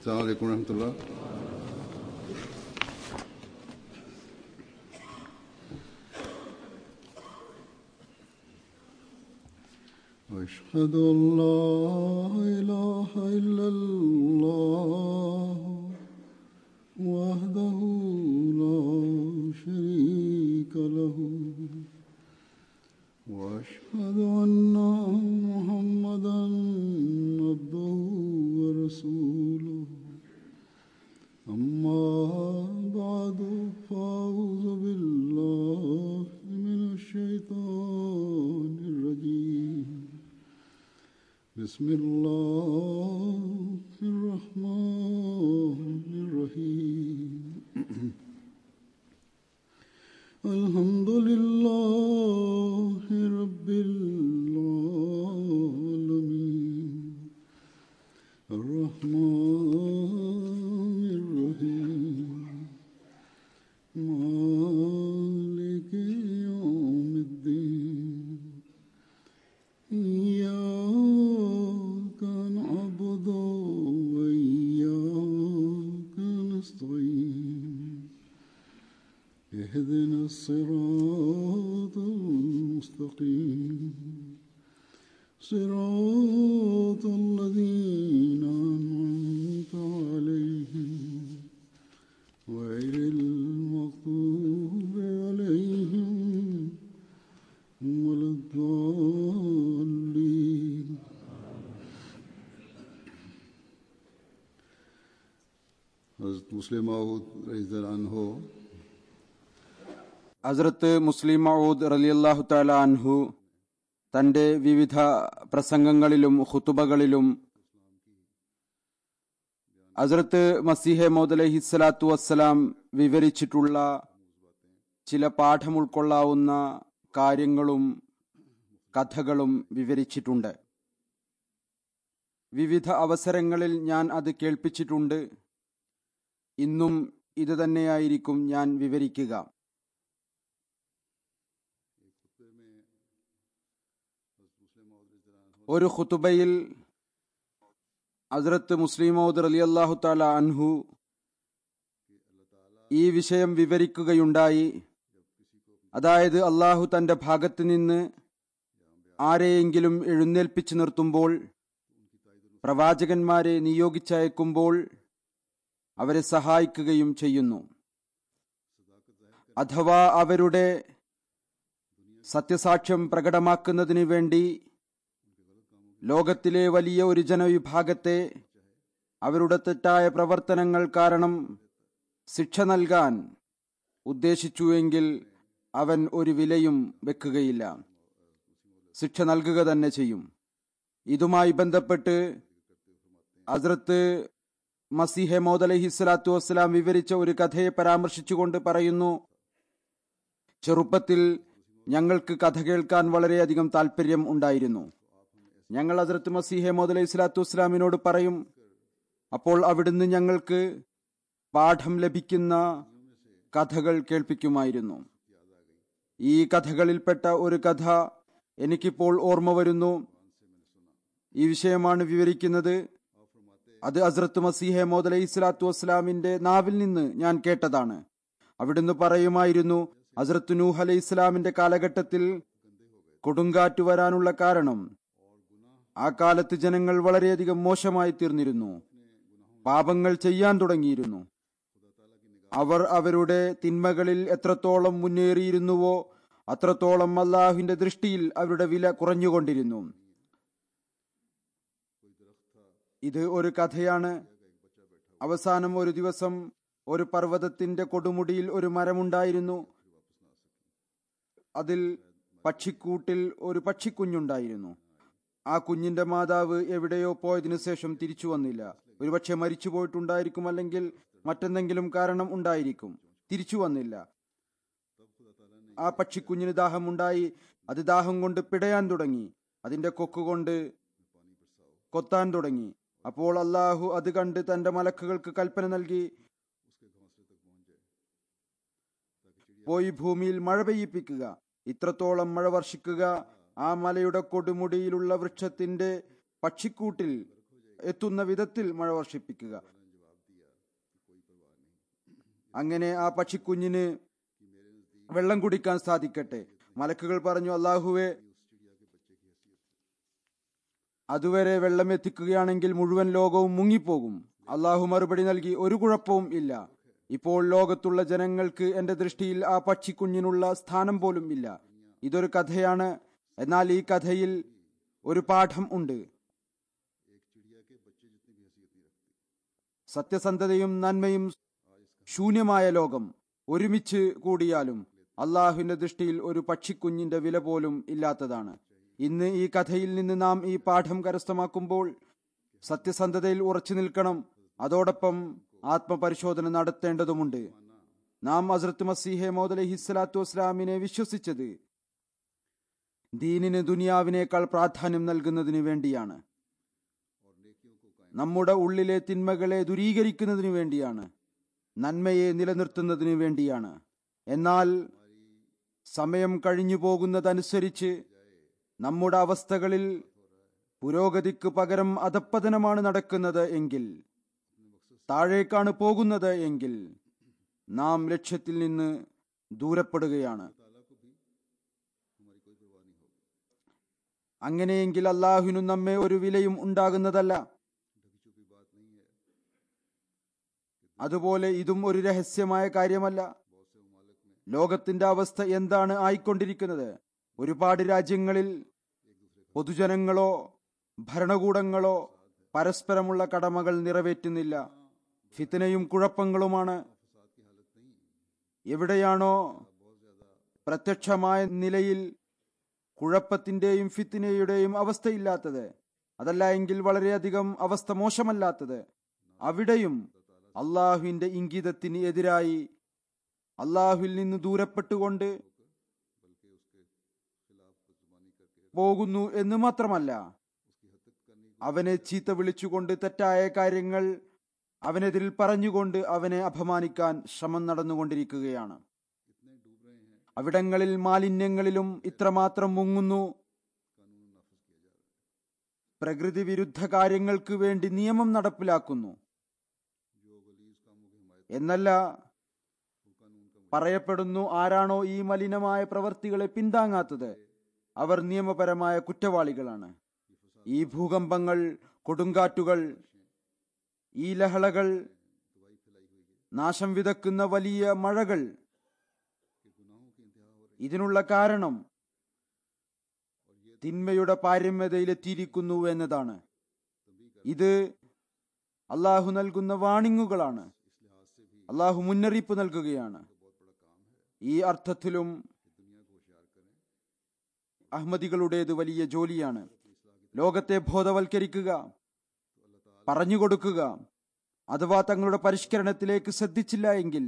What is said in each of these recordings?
السلام عليكم ورحمة الله أشهد أن لا إله إلا الله وحده لا شريك له وأشهد أن محمدا عبده ورسوله أما بعد فأعوذ بالله من الشيطان الرجيم بسم الله الرحمن الرحيم الحمد لله رب العالمين الرحمن الرحيم مالك يوم الدين إياك نعبد وإياك نستعين اهدنا الصراط المستقيم صراط الذين أنعمت عليهم غير المغضوب عليهم ولا الضالين حضرت مسلم رضی اللہ عنہ ഹസ്രത്ത് മുസ്ലിം മൗദ് റലിയല്ലാഹു താല അൻഹു തന്റെ വിവിധ പ്രസംഗങ്ങളിലും ഹുത്തുബകളിലും ഹസ്രത്ത് മസീഹെ മൗദ് അലഹിസ്സലാത്തു വസ്സലാം വിവരിച്ചിട്ടുള്ള ചില പാഠം ഉൾക്കൊള്ളാവുന്ന കാര്യങ്ങളും കഥകളും വിവരിച്ചിട്ടുണ്ട് വിവിധ അവസരങ്ങളിൽ ഞാൻ അത് കേൾപ്പിച്ചിട്ടുണ്ട് ഇന്നും ഇത് തന്നെയായിരിക്കും ഞാൻ വിവരിക്കുക ഒരു ഖുതുബയിൽ ഹസ്രത്ത് മുസ്ലിമോദ് അലി അള്ളാഹു താല അൻഹു ഈ വിഷയം വിവരിക്കുകയുണ്ടായി അതായത് അള്ളാഹു തന്റെ ഭാഗത്ത് നിന്ന് ആരെയെങ്കിലും എഴുന്നേൽപ്പിച്ചു നിർത്തുമ്പോൾ പ്രവാചകന്മാരെ നിയോഗിച്ചയക്കുമ്പോൾ അവരെ സഹായിക്കുകയും ചെയ്യുന്നു അഥവാ അവരുടെ സത്യസാക്ഷ്യം പ്രകടമാക്കുന്നതിന് വേണ്ടി ലോകത്തിലെ വലിയ ഒരു ജനവിഭാഗത്തെ അവരുടെ തെറ്റായ പ്രവർത്തനങ്ങൾ കാരണം ശിക്ഷ നൽകാൻ ഉദ്ദേശിച്ചുവെങ്കിൽ അവൻ ഒരു വിലയും വെക്കുകയില്ല ശിക്ഷ നൽകുക തന്നെ ചെയ്യും ഇതുമായി ബന്ധപ്പെട്ട് ഹസ്രത്ത് മസിഹെ മോദ് അലഹി സ്വലാത്തു വസ്സലാം വിവരിച്ച ഒരു കഥയെ പരാമർശിച്ചുകൊണ്ട് പറയുന്നു ചെറുപ്പത്തിൽ ഞങ്ങൾക്ക് കഥ കേൾക്കാൻ വളരെയധികം താല്പര്യം ഉണ്ടായിരുന്നു ഞങ്ങൾ ഹസ്രത്ത് മസീഹെ മോദ് അലൈഹി സ്വലാത്തു വസ്സലാമിനോട് പറയും അപ്പോൾ അവിടുന്ന് ഞങ്ങൾക്ക് പാഠം ലഭിക്കുന്ന കഥകൾ കേൾപ്പിക്കുമായിരുന്നു ഈ കഥകളിൽപ്പെട്ട ഒരു കഥ എനിക്കിപ്പോൾ ഓർമ്മ വരുന്നു ഈ വിഷയമാണ് വിവരിക്കുന്നത് അത് ഹസ്രത്ത് മസീഹെ മോദ് അലൈഹി സ്വലാത്തു വസ്സലാമിന്റെ നാവിൽ നിന്ന് ഞാൻ കേട്ടതാണ് അവിടുന്ന് പറയുമായിരുന്നു ഹസ്രത്ത് നൂഹ് അലൈഹി ഇസ്ലാമിന്റെ കാലഘട്ടത്തിൽ കൊടുങ്കാറ്റ് വരാനുള്ള കാരണം ആ കാലത്ത് ജനങ്ങൾ വളരെയധികം മോശമായി തീർന്നിരുന്നു പാപങ്ങൾ ചെയ്യാൻ തുടങ്ങിയിരുന്നു അവർ അവരുടെ തിന്മകളിൽ എത്രത്തോളം മുന്നേറിയിരുന്നുവോ അത്രത്തോളം അള്ളാഹുവിന്റെ ദൃഷ്ടിയിൽ അവരുടെ വില കുറഞ്ഞുകൊണ്ടിരുന്നു ഇത് ഒരു കഥയാണ് അവസാനം ഒരു ദിവസം ഒരു പർവ്വതത്തിന്റെ കൊടുമുടിയിൽ ഒരു മരമുണ്ടായിരുന്നു അതിൽ പക്ഷിക്കൂട്ടിൽ ഒരു പക്ഷിക്കുഞ്ഞുണ്ടായിരുന്നു ആ കുഞ്ഞിന്റെ മാതാവ് എവിടെയോ പോയതിനു ശേഷം തിരിച്ചു വന്നില്ല ഒരുപക്ഷെ മരിച്ചു പോയിട്ടുണ്ടായിരിക്കും അല്ലെങ്കിൽ മറ്റെന്തെങ്കിലും കാരണം ഉണ്ടായിരിക്കും തിരിച്ചു വന്നില്ല ആ പക്ഷിക്കുഞ്ഞിന് ദാഹമുണ്ടായി അത് ദാഹം കൊണ്ട് പിടയാൻ തുടങ്ങി അതിന്റെ കൊക്കുകൊണ്ട് കൊത്താൻ തുടങ്ങി അപ്പോൾ അള്ളാഹു അത് കണ്ട് തന്റെ മലക്കുകൾക്ക് കൽപ്പന നൽകി പോയി ഭൂമിയിൽ മഴ പെയ്യിപ്പിക്കുക ഇത്രത്തോളം മഴ വർഷിക്കുക ആ മലയുടെ കൊടുമുടിയിലുള്ള വൃക്ഷത്തിന്റെ പക്ഷിക്കൂട്ടിൽ എത്തുന്ന വിധത്തിൽ മഴ വർഷിപ്പിക്കുക അങ്ങനെ ആ പക്ഷിക്കുഞ്ഞിന് വെള്ളം കുടിക്കാൻ സാധിക്കട്ടെ മലക്കുകൾ പറഞ്ഞു അള്ളാഹുവെ അതുവരെ വെള്ളം എത്തിക്കുകയാണെങ്കിൽ മുഴുവൻ ലോകവും മുങ്ങിപ്പോകും അള്ളാഹു മറുപടി നൽകി ഒരു കുഴപ്പവും ഇല്ല ഇപ്പോൾ ലോകത്തുള്ള ജനങ്ങൾക്ക് എന്റെ ദൃഷ്ടിയിൽ ആ പക്ഷിക്കുഞ്ഞിനുള്ള സ്ഥാനം പോലും ഇല്ല ഇതൊരു കഥയാണ് എന്നാൽ ഈ കഥയിൽ ഒരു പാഠം ഉണ്ട് സത്യസന്ധതയും നന്മയും ശൂന്യമായ ലോകം ഒരുമിച്ച് കൂടിയാലും അള്ളാഹുവിന്റെ ദൃഷ്ടിയിൽ ഒരു പക്ഷിക്കുഞ്ഞിന്റെ വില പോലും ഇല്ലാത്തതാണ് ഇന്ന് ഈ കഥയിൽ നിന്ന് നാം ഈ പാഠം കരസ്ഥമാക്കുമ്പോൾ സത്യസന്ധതയിൽ ഉറച്ചു നിൽക്കണം അതോടൊപ്പം ആത്മപരിശോധന നടത്തേണ്ടതുമുണ്ട് നാം ഹസ്രത്ത് മസീഹെ മോദ് അലഹിസ്ലാത്തു വസ്ലാമിനെ വിശ്വസിച്ചത് ദീനിന് ദുനിയാവിനേക്കാൾ പ്രാധാന്യം നൽകുന്നതിന് വേണ്ടിയാണ് നമ്മുടെ ഉള്ളിലെ തിന്മകളെ ദുരീകരിക്കുന്നതിനു വേണ്ടിയാണ് നന്മയെ നിലനിർത്തുന്നതിനു വേണ്ടിയാണ് എന്നാൽ സമയം കഴിഞ്ഞു പോകുന്നതനുസരിച്ച് നമ്മുടെ അവസ്ഥകളിൽ പുരോഗതിക്ക് പകരം അധപ്പതനമാണ് നടക്കുന്നത് എങ്കിൽ താഴേക്കാണ് പോകുന്നത് എങ്കിൽ നാം ലക്ഷ്യത്തിൽ നിന്ന് ദൂരപ്പെടുകയാണ് അങ്ങനെയെങ്കിൽ അള്ളാഹുവിനും നമ്മെ ഒരു വിലയും ഉണ്ടാകുന്നതല്ല അതുപോലെ ഇതും ഒരു രഹസ്യമായ കാര്യമല്ല ലോകത്തിന്റെ അവസ്ഥ എന്താണ് ആയിക്കൊണ്ടിരിക്കുന്നത് ഒരുപാട് രാജ്യങ്ങളിൽ പൊതുജനങ്ങളോ ഭരണകൂടങ്ങളോ പരസ്പരമുള്ള കടമകൾ നിറവേറ്റുന്നില്ല ഫിത്തനയും കുഴപ്പങ്ങളുമാണ് എവിടെയാണോ പ്രത്യക്ഷമായ നിലയിൽ കുഴപ്പത്തിന്റെയും ഫിത്തിനയുടെയും അവസ്ഥയില്ലാത്തത് അതല്ല എങ്കിൽ വളരെയധികം അവസ്ഥ മോശമല്ലാത്തത് അവിടെയും അള്ളാഹുവിന്റെ ഇംഗിതത്തിന് എതിരായി അള്ളാഹുവിൽ നിന്ന് ദൂരപ്പെട്ടുകൊണ്ട് പോകുന്നു എന്ന് മാത്രമല്ല അവനെ ചീത്ത വിളിച്ചുകൊണ്ട് തെറ്റായ കാര്യങ്ങൾ അവനെതിരിൽ പറഞ്ഞുകൊണ്ട് അവനെ അപമാനിക്കാൻ ശ്രമം നടന്നുകൊണ്ടിരിക്കുകയാണ് അവിടങ്ങളിൽ മാലിന്യങ്ങളിലും ഇത്രമാത്രം മുങ്ങുന്നു പ്രകൃതി വിരുദ്ധ കാര്യങ്ങൾക്ക് വേണ്ടി നിയമം നടപ്പിലാക്കുന്നു എന്നല്ല പറയപ്പെടുന്നു ആരാണോ ഈ മലിനമായ പ്രവർത്തികളെ പിന്താങ്ങാത്തത് അവർ നിയമപരമായ കുറ്റവാളികളാണ് ഈ ഭൂകമ്പങ്ങൾ കൊടുങ്കാറ്റുകൾ ഈ ലഹളകൾ നാശം വിതക്കുന്ന വലിയ മഴകൾ ഇതിനുള്ള കാരണം തിന്മയുടെ പാരമ്യതയിലെത്തിയിരിക്കുന്നു എന്നതാണ് ഇത് അള്ളാഹു നൽകുന്ന വാണിങ്ങുകളാണ് അള്ളാഹു മുന്നറിയിപ്പ് നൽകുകയാണ് ഈ അർത്ഥത്തിലും അഹമ്മദികളുടേത് വലിയ ജോലിയാണ് ലോകത്തെ ബോധവൽക്കരിക്കുക പറഞ്ഞുകൊടുക്കുക അഥവാ തങ്ങളുടെ പരിഷ്കരണത്തിലേക്ക് ശ്രദ്ധിച്ചില്ല എങ്കിൽ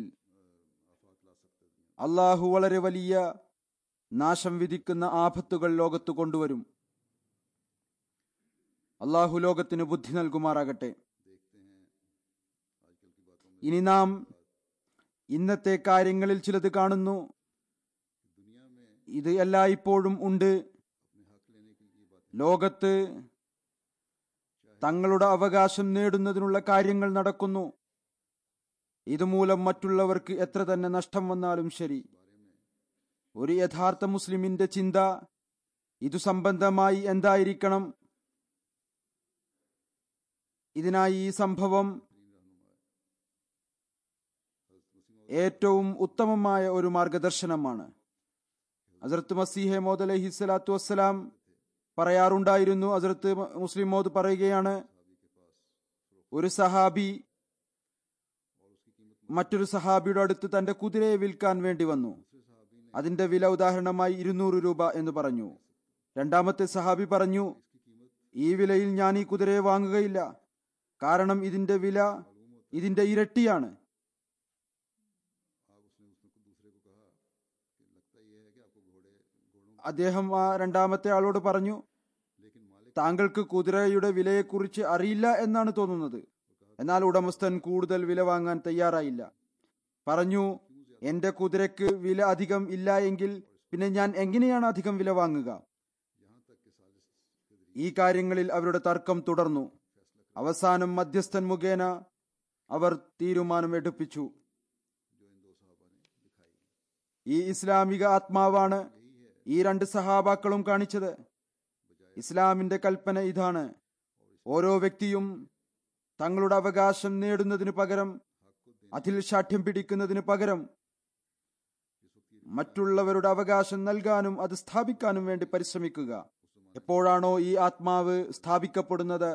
അള്ളാഹു വളരെ വലിയ നാശം വിധിക്കുന്ന ആപത്തുകൾ ലോകത്ത് കൊണ്ടുവരും അള്ളാഹു ലോകത്തിന് ബുദ്ധി നൽകുമാറാകട്ടെ ഇനി നാം ഇന്നത്തെ കാര്യങ്ങളിൽ ചിലത് കാണുന്നു ഇത് എല്ലായ്പ്പോഴും ഉണ്ട് ലോകത്ത് തങ്ങളുടെ അവകാശം നേടുന്നതിനുള്ള കാര്യങ്ങൾ നടക്കുന്നു ഇതുമൂലം മറ്റുള്ളവർക്ക് എത്ര തന്നെ നഷ്ടം വന്നാലും ശരി ഒരു യഥാർത്ഥ മുസ്ലിമിന്റെ ചിന്ത ഇതു സംബന്ധമായി എന്തായിരിക്കണം ഇതിനായി ഈ സംഭവം ഏറ്റവും ഉത്തമമായ ഒരു മാർഗദർശനമാണ് ഹസരത്ത് മസീഹെ മോദ് അലഹി സ്വലാത്തു വസ്സലാം പറയാറുണ്ടായിരുന്നു ഹസരത്ത് മുസ്ലിം മോദ് പറയുകയാണ് ഒരു സഹാബി മറ്റൊരു സഹാബിയുടെ അടുത്ത് തന്റെ കുതിരയെ വിൽക്കാൻ വേണ്ടി വന്നു അതിന്റെ വില ഉദാഹരണമായി ഇരുന്നൂറ് രൂപ എന്ന് പറഞ്ഞു രണ്ടാമത്തെ സഹാബി പറഞ്ഞു ഈ വിലയിൽ ഞാൻ ഈ കുതിരയെ വാങ്ങുകയില്ല കാരണം ഇതിന്റെ വില ഇതിന്റെ ഇരട്ടിയാണ് അദ്ദേഹം ആ രണ്ടാമത്തെ ആളോട് പറഞ്ഞു താങ്കൾക്ക് കുതിരയുടെ വിലയെക്കുറിച്ച് അറിയില്ല എന്നാണ് തോന്നുന്നത് എന്നാൽ ഉടമസ്ഥൻ കൂടുതൽ വില വാങ്ങാൻ തയ്യാറായില്ല പറഞ്ഞു എന്റെ കുതിരയ്ക്ക് വില അധികം ഇല്ല എങ്കിൽ പിന്നെ ഞാൻ എങ്ങനെയാണ് അധികം വില വാങ്ങുക ഈ കാര്യങ്ങളിൽ അവരുടെ തർക്കം തുടർന്നു അവസാനം മധ്യസ്ഥൻ മുഖേന അവർ തീരുമാനം എടുപ്പിച്ചു ഈ ഇസ്ലാമിക ആത്മാവാണ് ഈ രണ്ട് സഹാബാക്കളും കാണിച്ചത് ഇസ്ലാമിന്റെ കൽപ്പന ഇതാണ് ഓരോ വ്യക്തിയും തങ്ങളുടെ അവകാശം നേടുന്നതിന് പകരം അതിൽ ശാഠ്യം പിടിക്കുന്നതിന് പകരം മറ്റുള്ളവരുടെ അവകാശം നൽകാനും അത് സ്ഥാപിക്കാനും വേണ്ടി പരിശ്രമിക്കുക എപ്പോഴാണോ ഈ ആത്മാവ് സ്ഥാപിക്കപ്പെടുന്നത്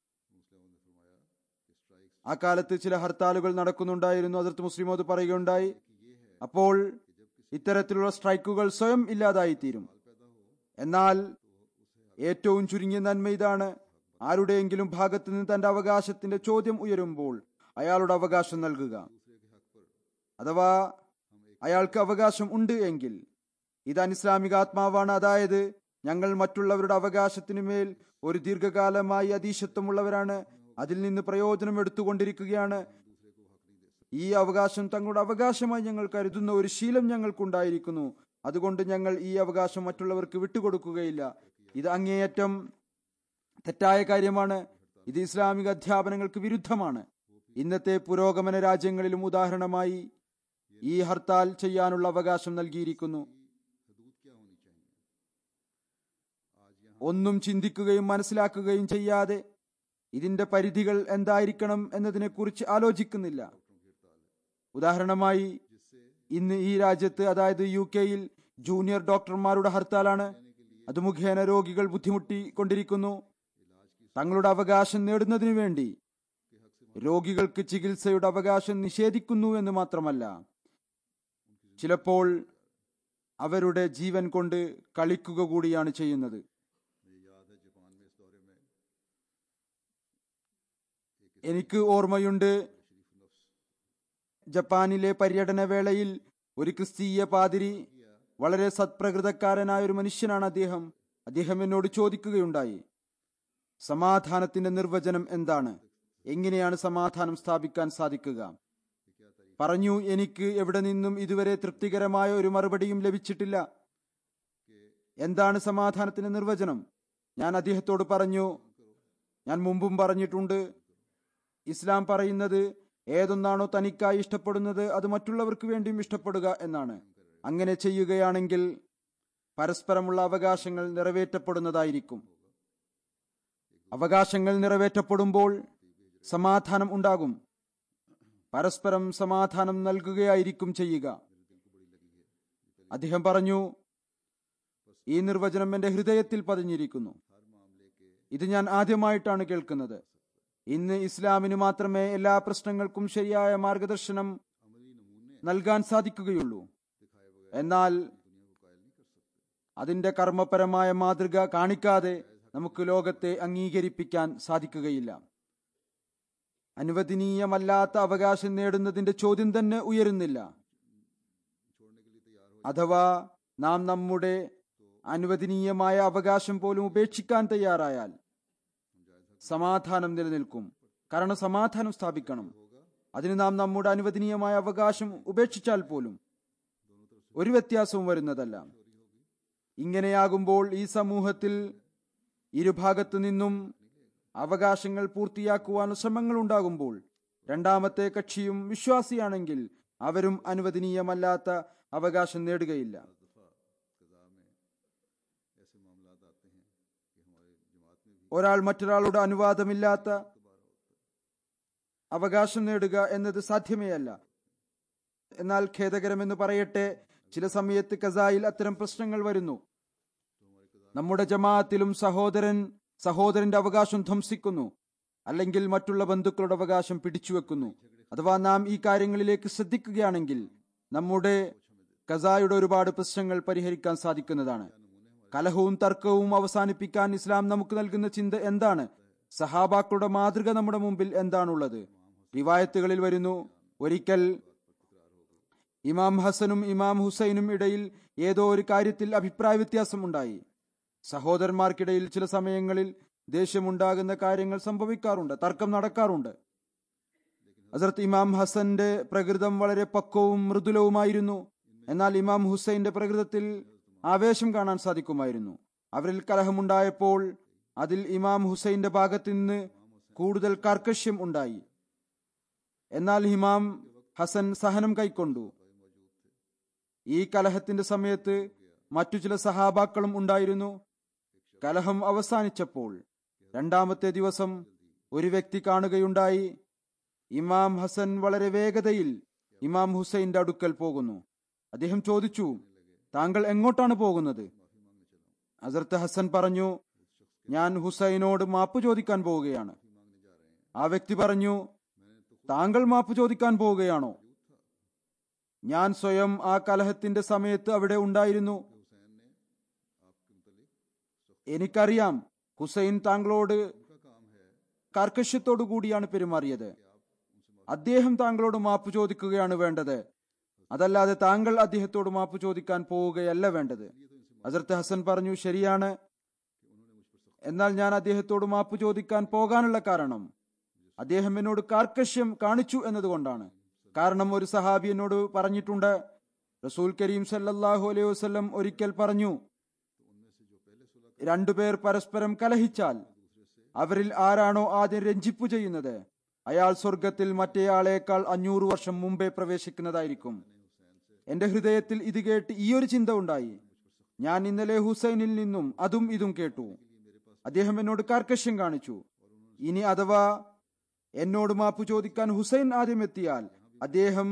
ആ കാലത്ത് ചില ഹർത്താലുകൾ നടക്കുന്നുണ്ടായിരുന്നു അതിർത്ത് മുസ്ലിമോത് പറയുകയുണ്ടായി അപ്പോൾ ഇത്തരത്തിലുള്ള സ്ട്രൈക്കുകൾ സ്വയം ഇല്ലാതായിത്തീരും എന്നാൽ ഏറ്റവും ചുരുങ്ങിയ നന്മ ഇതാണ് ആരുടെയെങ്കിലും ഭാഗത്ത് നിന്ന് തന്റെ അവകാശത്തിന്റെ ചോദ്യം ഉയരുമ്പോൾ അയാളുടെ അവകാശം നൽകുക അഥവാ അയാൾക്ക് അവകാശം ഉണ്ട് എങ്കിൽ ഇത് അനിസ്ലാമിക ആത്മാവാണ് അതായത് ഞങ്ങൾ മറ്റുള്ളവരുടെ അവകാശത്തിനു മേൽ ഒരു ദീർഘകാലമായി അതീശത്വമുള്ളവരാണ് അതിൽ നിന്ന് പ്രയോജനം എടുത്തുകൊണ്ടിരിക്കുകയാണ് ഈ അവകാശം തങ്ങളുടെ അവകാശമായി ഞങ്ങൾ കരുതുന്ന ഒരു ശീലം ഞങ്ങൾക്കുണ്ടായിരിക്കുന്നു അതുകൊണ്ട് ഞങ്ങൾ ഈ അവകാശം മറ്റുള്ളവർക്ക് വിട്ടുകൊടുക്കുകയില്ല ഇത് അങ്ങേയറ്റം തെറ്റായ കാര്യമാണ് ഇത് ഇസ്ലാമിക അധ്യാപനങ്ങൾക്ക് വിരുദ്ധമാണ് ഇന്നത്തെ പുരോഗമന രാജ്യങ്ങളിലും ഉദാഹരണമായി ഈ ഹർത്താൽ ചെയ്യാനുള്ള അവകാശം നൽകിയിരിക്കുന്നു ഒന്നും ചിന്തിക്കുകയും മനസ്സിലാക്കുകയും ചെയ്യാതെ ഇതിന്റെ പരിധികൾ എന്തായിരിക്കണം എന്നതിനെക്കുറിച്ച് ആലോചിക്കുന്നില്ല ഉദാഹരണമായി ഇന്ന് ഈ രാജ്യത്ത് അതായത് യു കെയിൽ ജൂനിയർ ഡോക്ടർമാരുടെ ഹർത്താലാണ് അത് മുഖേന രോഗികൾ ബുദ്ധിമുട്ടിക്കൊണ്ടിരിക്കുന്നു തങ്ങളുടെ അവകാശം നേടുന്നതിനു വേണ്ടി രോഗികൾക്ക് ചികിത്സയുടെ അവകാശം നിഷേധിക്കുന്നു എന്ന് മാത്രമല്ല ചിലപ്പോൾ അവരുടെ ജീവൻ കൊണ്ട് കളിക്കുക കൂടിയാണ് ചെയ്യുന്നത് എനിക്ക് ഓർമ്മയുണ്ട് ജപ്പാനിലെ പര്യടന വേളയിൽ ഒരു ക്രിസ്തീയ പാതിരി വളരെ സത്പ്രകൃതക്കാരനായ ഒരു മനുഷ്യനാണ് അദ്ദേഹം അദ്ദേഹം എന്നോട് ചോദിക്കുകയുണ്ടായി സമാധാനത്തിന്റെ നിർവചനം എന്താണ് എങ്ങനെയാണ് സമാധാനം സ്ഥാപിക്കാൻ സാധിക്കുക പറഞ്ഞു എനിക്ക് എവിടെ നിന്നും ഇതുവരെ തൃപ്തികരമായ ഒരു മറുപടിയും ലഭിച്ചിട്ടില്ല എന്താണ് സമാധാനത്തിന്റെ നിർവചനം ഞാൻ അദ്ദേഹത്തോട് പറഞ്ഞു ഞാൻ മുമ്പും പറഞ്ഞിട്ടുണ്ട് ഇസ്ലാം പറയുന്നത് ഏതൊന്നാണോ തനിക്കായി ഇഷ്ടപ്പെടുന്നത് അത് മറ്റുള്ളവർക്ക് വേണ്ടിയും ഇഷ്ടപ്പെടുക എന്നാണ് അങ്ങനെ ചെയ്യുകയാണെങ്കിൽ പരസ്പരമുള്ള അവകാശങ്ങൾ നിറവേറ്റപ്പെടുന്നതായിരിക്കും അവകാശങ്ങൾ നിറവേറ്റപ്പെടുമ്പോൾ സമാധാനം ഉണ്ടാകും പരസ്പരം സമാധാനം നൽകുകയായിരിക്കും ചെയ്യുക അദ്ദേഹം പറഞ്ഞു ഈ നിർവചനം എന്റെ ഹൃദയത്തിൽ പതിഞ്ഞിരിക്കുന്നു ഇത് ഞാൻ ആദ്യമായിട്ടാണ് കേൾക്കുന്നത് ഇന്ന് ഇസ്ലാമിന് മാത്രമേ എല്ലാ പ്രശ്നങ്ങൾക്കും ശരിയായ മാർഗദർശനം നൽകാൻ സാധിക്കുകയുള്ളൂ എന്നാൽ അതിന്റെ കർമ്മപരമായ മാതൃക കാണിക്കാതെ നമുക്ക് ലോകത്തെ അംഗീകരിപ്പിക്കാൻ സാധിക്കുകയില്ല അനുവദനീയമല്ലാത്ത അവകാശം നേടുന്നതിന്റെ ചോദ്യം തന്നെ ഉയരുന്നില്ല അഥവാ നാം നമ്മുടെ അനുവദനീയമായ അവകാശം പോലും ഉപേക്ഷിക്കാൻ തയ്യാറായാൽ സമാധാനം നിലനിൽക്കും കാരണം സമാധാനം സ്ഥാപിക്കണം അതിന് നാം നമ്മുടെ അനുവദനീയമായ അവകാശം ഉപേക്ഷിച്ചാൽ പോലും ഒരു വ്യത്യാസവും വരുന്നതല്ല ഇങ്ങനെയാകുമ്പോൾ ഈ സമൂഹത്തിൽ ഇരുഭാഗത്തു നിന്നും അവകാശങ്ങൾ പൂർത്തിയാക്കുവാൻ ശ്രമങ്ങൾ ഉണ്ടാകുമ്പോൾ രണ്ടാമത്തെ കക്ഷിയും വിശ്വാസിയാണെങ്കിൽ അവരും അനുവദനീയമല്ലാത്ത അവകാശം നേടുകയില്ല ഒരാൾ മറ്റൊരാളുടെ അനുവാദമില്ലാത്ത അവകാശം നേടുക എന്നത് സാധ്യമേ അല്ല എന്നാൽ ഖേദകരമെന്ന് പറയട്ടെ ചില സമയത്ത് കസായിൽ അത്തരം പ്രശ്നങ്ങൾ വരുന്നു നമ്മുടെ ജമാഅത്തിലും സഹോദരൻ സഹോദരന്റെ അവകാശം ധ്വംസിക്കുന്നു അല്ലെങ്കിൽ മറ്റുള്ള ബന്ധുക്കളുടെ അവകാശം പിടിച്ചുവെക്കുന്നു അഥവാ നാം ഈ കാര്യങ്ങളിലേക്ക് ശ്രദ്ധിക്കുകയാണെങ്കിൽ നമ്മുടെ കസായുടെ ഒരുപാട് പ്രശ്നങ്ങൾ പരിഹരിക്കാൻ സാധിക്കുന്നതാണ് കലഹവും തർക്കവും അവസാനിപ്പിക്കാൻ ഇസ്ലാം നമുക്ക് നൽകുന്ന ചിന്ത എന്താണ് സഹാബാക്കളുടെ മാതൃക നമ്മുടെ മുമ്പിൽ എന്താണുള്ളത് റിവായത്തുകളിൽ വരുന്നു ഒരിക്കൽ ഇമാം ഹസനും ഇമാം ഹുസൈനും ഇടയിൽ ഏതോ ഒരു കാര്യത്തിൽ അഭിപ്രായ വ്യത്യാസം ഉണ്ടായി സഹോദരന്മാർക്കിടയിൽ ചില സമയങ്ങളിൽ ദേഷ്യമുണ്ടാകുന്ന കാര്യങ്ങൾ സംഭവിക്കാറുണ്ട് തർക്കം നടക്കാറുണ്ട് ഹസരത്ത് ഇമാം ഹസന്റെ പ്രകൃതം വളരെ പക്വവും മൃദുലവുമായിരുന്നു എന്നാൽ ഇമാം ഹുസൈന്റെ പ്രകൃതത്തിൽ ആവേശം കാണാൻ സാധിക്കുമായിരുന്നു അവരിൽ കലഹമുണ്ടായപ്പോൾ അതിൽ ഇമാം ഹുസൈന്റെ ഭാഗത്ത് നിന്ന് കൂടുതൽ കർക്കശ്യം ഉണ്ടായി എന്നാൽ ഇമാം ഹസൻ സഹനം കൈക്കൊണ്ടു ഈ കലഹത്തിന്റെ സമയത്ത് മറ്റു ചില സഹാബാക്കളും ഉണ്ടായിരുന്നു കലഹം അവസാനിച്ചപ്പോൾ രണ്ടാമത്തെ ദിവസം ഒരു വ്യക്തി കാണുകയുണ്ടായി ഇമാം ഹസൻ വളരെ വേഗതയിൽ ഇമാം ഹുസൈന്റെ അടുക്കൽ പോകുന്നു അദ്ദേഹം ചോദിച്ചു താങ്കൾ എങ്ങോട്ടാണ് പോകുന്നത് ഹസരത്ത് ഹസൻ പറഞ്ഞു ഞാൻ ഹുസൈനോട് മാപ്പ് ചോദിക്കാൻ പോവുകയാണ് ആ വ്യക്തി പറഞ്ഞു താങ്കൾ മാപ്പ് ചോദിക്കാൻ പോവുകയാണോ ഞാൻ സ്വയം ആ കലഹത്തിന്റെ സമയത്ത് അവിടെ ഉണ്ടായിരുന്നു എനിക്കറിയാം ഹുസൈൻ താങ്കളോട് കാർക്കശ്യത്തോടു കൂടിയാണ് പെരുമാറിയത് അദ്ദേഹം താങ്കളോട് മാപ്പ് ചോദിക്കുകയാണ് വേണ്ടത് അതല്ലാതെ താങ്കൾ അദ്ദേഹത്തോട് മാപ്പ് ചോദിക്കാൻ പോവുകയല്ല വേണ്ടത് ഹസരത്ത് ഹസൻ പറഞ്ഞു ശരിയാണ് എന്നാൽ ഞാൻ അദ്ദേഹത്തോട് മാപ്പ് ചോദിക്കാൻ പോകാനുള്ള കാരണം അദ്ദേഹം എന്നോട് കാർക്കശ്യം കാണിച്ചു എന്നതുകൊണ്ടാണ് കാരണം ഒരു സഹാബി എന്നോട് പറഞ്ഞിട്ടുണ്ട് റസൂൽ കരീം സല്ലല്ലാഹു അലൈഹി വസല്ലം ഒരിക്കൽ പറഞ്ഞു രണ്ടുപേർ പരസ്പരം കലഹിച്ചാൽ അവരിൽ ആരാണോ ആദ്യം രഞ്ജിപ്പു ചെയ്യുന്നത് അയാൾ സ്വർഗത്തിൽ മറ്റേയാളേക്കാൾ അഞ്ഞൂറ് വർഷം മുമ്പേ പ്രവേശിക്കുന്നതായിരിക്കും എന്റെ ഹൃദയത്തിൽ ഇത് കേട്ട് ഈ ഒരു ചിന്ത ഉണ്ടായി ഞാൻ ഇന്നലെ ഹുസൈനിൽ നിന്നും അതും ഇതും കേട്ടു അദ്ദേഹം എന്നോട് കാർക്കശ്യം കാണിച്ചു ഇനി അഥവാ എന്നോട് മാപ്പ് ചോദിക്കാൻ ഹുസൈൻ ആദ്യം എത്തിയാൽ അദ്ദേഹം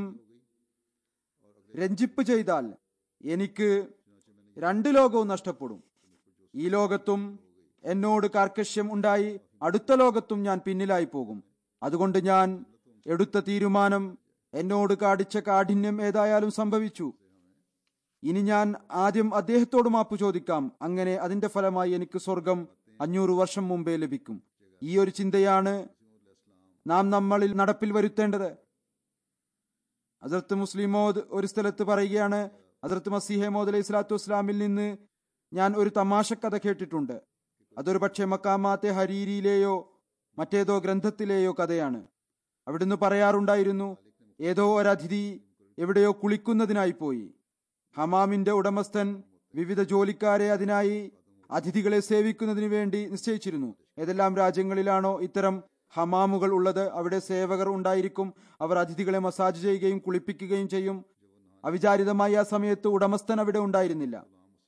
രഞ്ജിപ്പ് ചെയ്താൽ എനിക്ക് രണ്ട് ലോകവും നഷ്ടപ്പെടും ഈ ലോകത്തും എന്നോട് കാർക്കശ്യം ഉണ്ടായി അടുത്ത ലോകത്തും ഞാൻ പിന്നിലായി പോകും അതുകൊണ്ട് ഞാൻ എടുത്ത തീരുമാനം എന്നോട് കാടിച്ച കാഠിന്യം ഏതായാലും സംഭവിച്ചു ഇനി ഞാൻ ആദ്യം അദ്ദേഹത്തോട് മാപ്പ് ചോദിക്കാം അങ്ങനെ അതിന്റെ ഫലമായി എനിക്ക് സ്വർഗം അഞ്ഞൂറ് വർഷം മുമ്പേ ലഭിക്കും ഈ ഒരു ചിന്തയാണ് നാം നമ്മളിൽ നടപ്പിൽ വരുത്തേണ്ടത് ഹസരത്ത് മുസ്ലിമോദ് ഒരു സ്ഥലത്ത് പറയുകയാണ് ഹസരത്ത് മസീഹെ മോദ് അലൈഹി സ്വലാത്തു വസ്സലാമിൽ നിന്ന് ഞാൻ ഒരു തമാശ കഥ കേട്ടിട്ടുണ്ട് അതൊരു പക്ഷേ മക്കാമാത്തെ ഹരീരിയിലെയോ മറ്റേതോ ഗ്രന്ഥത്തിലെയോ കഥയാണ് അവിടുന്ന് പറയാറുണ്ടായിരുന്നു ഏതോ ഒരതിഥി എവിടെയോ കുളിക്കുന്നതിനായി പോയി ഹമാമിന്റെ ഉടമസ്ഥൻ വിവിധ ജോലിക്കാരെ അതിനായി അതിഥികളെ സേവിക്കുന്നതിന് വേണ്ടി നിശ്ചയിച്ചിരുന്നു ഏതെല്ലാം രാജ്യങ്ങളിലാണോ ഇത്തരം ഹമാമുകൾ ഉള്ളത് അവിടെ സേവകർ ഉണ്ടായിരിക്കും അവർ അതിഥികളെ മസാജ് ചെയ്യുകയും കുളിപ്പിക്കുകയും ചെയ്യും അവിചാരിതമായി ആ സമയത്ത് ഉടമസ്ഥൻ അവിടെ ഉണ്ടായിരുന്നില്ല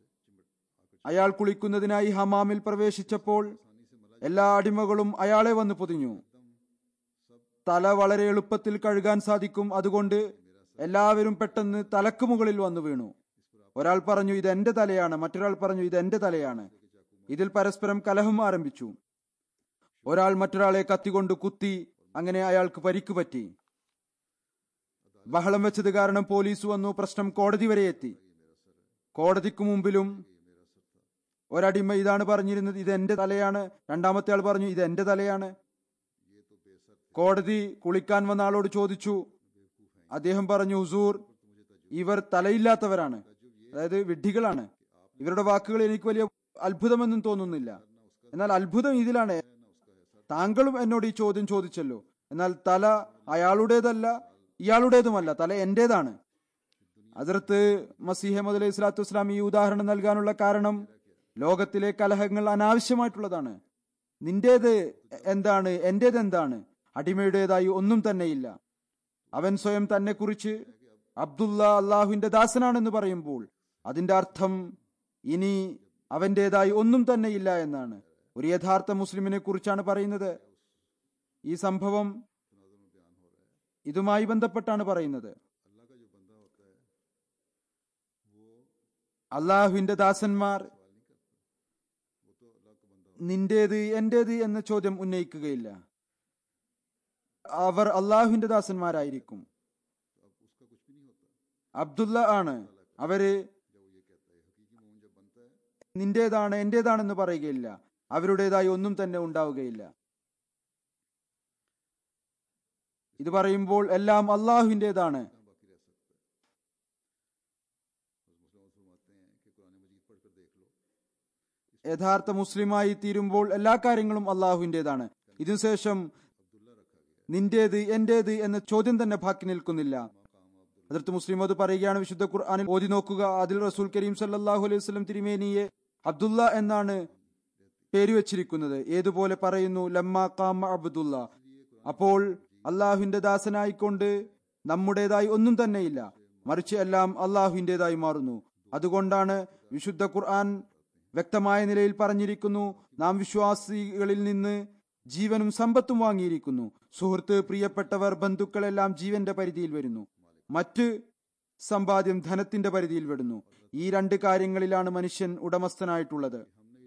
അയാൾ കുളിക്കുന്നതിനായി ഹമാമിൽ പ്രവേശിച്ചപ്പോൾ എല്ലാ അടിമകളും അയാളെ വന്ന് പൊതിഞ്ഞു തല വളരെ എളുപ്പത്തിൽ കഴുകാൻ സാധിക്കും അതുകൊണ്ട് എല്ലാവരും പെട്ടെന്ന് തലക്ക് മുകളിൽ വന്നു വീണു ഒരാൾ പറഞ്ഞു ഇത് എന്റെ തലയാണ് മറ്റൊരാൾ പറഞ്ഞു ഇത് എന്റെ തലയാണ് ഇതിൽ പരസ്പരം കലഹം ആരംഭിച്ചു ഒരാൾ മറ്റൊരാളെ കത്തികൊണ്ട് കുത്തി അങ്ങനെ അയാൾക്ക് പരിക്ക് പറ്റി ബഹളം വെച്ചത് കാരണം പോലീസ് വന്നു പ്രശ്നം കോടതി വരെ എത്തി കോടതിക്ക് മുമ്പിലും ഒരടിമ ഇതാണ് പറഞ്ഞിരുന്നത് ഇത് എന്റെ തലയാണ് രണ്ടാമത്തെ ആൾ പറഞ്ഞു ഇത് എന്റെ തലയാണ് കോടതി കുളിക്കാൻ വന്ന ആളോട് ചോദിച്ചു അദ്ദേഹം പറഞ്ഞു ഹുസൂർ ഇവർ തലയില്ലാത്തവരാണ് അതായത് വിഡ്ഢികളാണ് ഇവരുടെ വാക്കുകൾ എനിക്ക് വലിയ അത്ഭുതമെന്നും തോന്നുന്നില്ല എന്നാൽ അത്ഭുതം ഇതിലാണ് താങ്കളും എന്നോട് ഈ ചോദ്യം ചോദിച്ചല്ലോ എന്നാൽ തല അയാളുടേതല്ല ഇയാളുടേതുമല്ല തല എന്റേതാണ് അതിർത്ത് മസീഹമ്മദ് അലൈഹി സ്വലാത്തു വസ്സലാം ഈ ഉദാഹരണം നൽകാനുള്ള കാരണം ലോകത്തിലെ കലഹങ്ങൾ അനാവശ്യമായിട്ടുള്ളതാണ് നിന്റേത് എന്താണ് എന്റേത് എന്താണ് അടിമയുടേതായി ഒന്നും തന്നെയില്ല അവൻ സ്വയം തന്നെ കുറിച്ച് അബ്ദുള്ള അള്ളാഹുവിന്റെ ദാസനാണെന്ന് പറയുമ്പോൾ അതിന്റെ അർത്ഥം ഇനി അവന്റേതായി ഒന്നും തന്നെയില്ല എന്നാണ് ഒരു യഥാർത്ഥ മുസ്ലിമിനെ കുറിച്ചാണ് പറയുന്നത് ഈ സംഭവം ഇതുമായി ബന്ധപ്പെട്ടാണ് പറയുന്നത് അള്ളാഹുവിന്റെ ദാസന്മാർ നിന്റേത് എന്റേത് എന്ന ചോദ്യം ഉന്നയിക്കുകയില്ല അവർ അള്ളാഹുവിന്റെ ദാസന്മാരായിരിക്കും അബ്ദുള്ള ആണ് അവര് നിന്റേതാണ് എന്റേതാണെന്ന് പറയുകയില്ല അവരുടേതായി ഒന്നും തന്നെ ഉണ്ടാവുകയില്ല ഇത് പറയുമ്പോൾ എല്ലാം അള്ളാഹുവിൻ്റെതാണ് യഥാർത്ഥ മുസ്ലിമായി തീരുമ്പോൾ എല്ലാ കാര്യങ്ങളും അള്ളാഹുവിൻ്റെതാണ് ഇതിനുശേഷം നിന്റേത് എന്റേത് എന്ന ചോദ്യം തന്നെ ബാക്കി നിൽക്കുന്നില്ല അതിർത്ത് മുസ്ലിം അത് പറയുകയാണ് വിശുദ്ധ ഖുർആാനിൽ ഓതി നോക്കുക അതിൽ റസൂൽ കരീം സല്ലാഹു അലൈഹി വസ്ലം തിരുമേനിയെ അബ്ദുള്ള എന്നാണ് പേര് വെച്ചിരിക്കുന്നത് ഏതുപോലെ പറയുന്നു ലമ്മ കാമ അബ്ദുള്ള അപ്പോൾ അള്ളാഹുവിന്റെ ദാസനായിക്കൊണ്ട് നമ്മുടേതായി ഒന്നും തന്നെയില്ല മറിച്ച് എല്ലാം അള്ളാഹുവിൻ്റെതായി മാറുന്നു അതുകൊണ്ടാണ് വിശുദ്ധ ഖുർആൻ വ്യക്തമായ നിലയിൽ പറഞ്ഞിരിക്കുന്നു നാം വിശ്വാസികളിൽ നിന്ന് ജീവനും സമ്പത്തും വാങ്ങിയിരിക്കുന്നു സുഹൃത്ത് പ്രിയപ്പെട്ടവർ ബന്ധുക്കളെല്ലാം ജീവന്റെ പരിധിയിൽ വരുന്നു മറ്റ് സമ്പാദ്യം ധനത്തിന്റെ പരിധിയിൽ വരുന്നു ഈ രണ്ട് കാര്യങ്ങളിലാണ് മനുഷ്യൻ ഉടമസ്ഥനായിട്ടുള്ളത്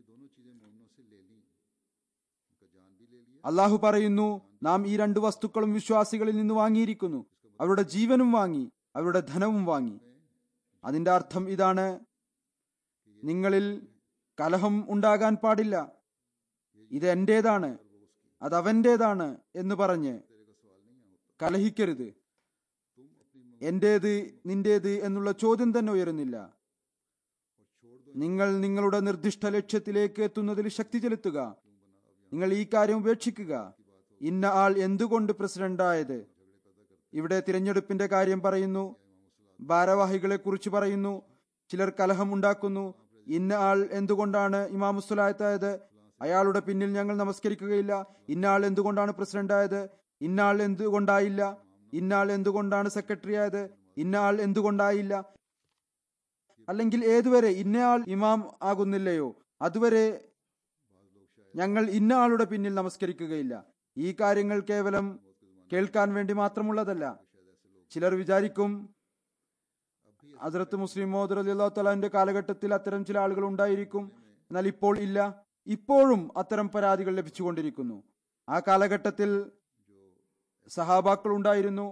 അള്ളാഹു പറയുന്നു നാം ഈ രണ്ട് വസ്തുക്കളും വിശ്വാസികളിൽ നിന്ന് വാങ്ങിയിരിക്കുന്നു അവരുടെ ജീവനും വാങ്ങി അവരുടെ ധനവും വാങ്ങി അതിന്റെ അർത്ഥം ഇതാണ് നിങ്ങളിൽ കലഹം ഉണ്ടാകാൻ പാടില്ല ഇത് എന്റേതാണ് അത് അവന്റേതാണ് എന്ന് പറഞ്ഞ് കലഹിക്കരുത് എന്റേത് നിന്റേത് എന്നുള്ള ചോദ്യം തന്നെ ഉയരുന്നില്ല നിങ്ങൾ നിങ്ങളുടെ നിർദ്ദിഷ്ട ലക്ഷ്യത്തിലേക്ക് എത്തുന്നതിൽ ശക്തി ചെലുത്തുക നിങ്ങൾ ഈ കാര്യം ഉപേക്ഷിക്കുക ഇന്ന ആൾ എന്തുകൊണ്ട് പ്രസിഡന്റായത് ഇവിടെ തിരഞ്ഞെടുപ്പിന്റെ കാര്യം പറയുന്നു ഭാരവാഹികളെ കുറിച്ച് പറയുന്നു ചിലർ കലഹം ഉണ്ടാക്കുന്നു ഇന്ന ആൾ എന്തുകൊണ്ടാണ് ഇമാമുസ്വലായത്തായത് അയാളുടെ പിന്നിൽ ഞങ്ങൾ നമസ്കരിക്കുകയില്ല ഇന്ന ആൾ എന്തുകൊണ്ടാണ് പ്രസിഡന്റ് ആയത് ഇന്ന ആൾ എന്തുകൊണ്ടായില്ല ഇന്ന ആൾ എന്തുകൊണ്ടാണ് സെക്രട്ടറി ആയത് ഇന്ന ആൾ എന്തുകൊണ്ടായില്ല അല്ലെങ്കിൽ ഏതുവരെ ഇന്നയാൾ ഇമാം ആകുന്നില്ലയോ അതുവരെ ഞങ്ങൾ ഇന്ന ആളുടെ പിന്നിൽ നമസ്കരിക്കുകയില്ല ഈ കാര്യങ്ങൾ കേവലം കേൾക്കാൻ വേണ്ടി മാത്രമുള്ളതല്ല ചിലർ വിചാരിക്കും ഹസ്രത്ത് മുസ്ലിം മോദർ അലിഅള്ളാഹു തലാന്റെ കാലഘട്ടത്തിൽ അത്തരം ചില ആളുകൾ ഉണ്ടായിരിക്കും എന്നാൽ ഇപ്പോൾ ഇല്ല ഇപ്പോഴും അത്തരം പരാതികൾ ലഭിച്ചുകൊണ്ടിരിക്കുന്നു ആ കാലഘട്ടത്തിൽ സഹാബാക്കൾ ഉണ്ടായിരുന്നു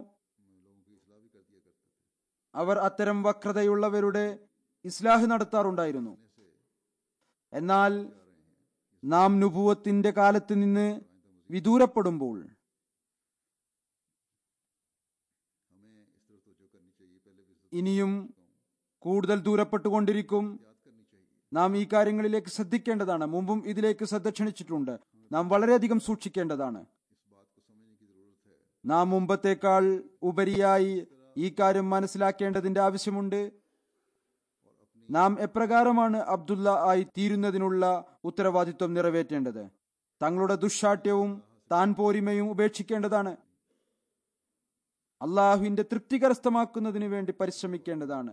അവർ അത്തരം വക്രതയുള്ളവരുടെ ഇസ്ലാഹ് നടത്താറുണ്ടായിരുന്നു എന്നാൽ നാം നുപൂവത്തിന്റെ കാലത്ത് നിന്ന് വിദൂരപ്പെടുമ്പോൾ ഇനിയും കൂടുതൽ ദൂരപ്പെട്ടുകൊണ്ടിരിക്കും നാം ഈ കാര്യങ്ങളിലേക്ക് ശ്രദ്ധിക്കേണ്ടതാണ് മുമ്പും ഇതിലേക്ക് ശ്രദ്ധ ക്ഷണിച്ചിട്ടുണ്ട് നാം വളരെയധികം സൂക്ഷിക്കേണ്ടതാണ് നാം മുമ്പത്തേക്കാൾ ഉപരിയായി ഈ കാര്യം മനസ്സിലാക്കേണ്ടതിന്റെ ആവശ്യമുണ്ട് നാം എപ്രകാരമാണ് അബ്ദുള്ള ആയി തീരുന്നതിനുള്ള ഉത്തരവാദിത്വം നിറവേറ്റേണ്ടത് തങ്ങളുടെ ദുഷാട്യവും താൻ പോരിമയും ഉപേക്ഷിക്കേണ്ടതാണ് അള്ളാഹുവിന്റെ തൃപ്തി കരസ്ഥമാക്കുന്നതിന് വേണ്ടി പരിശ്രമിക്കേണ്ടതാണ്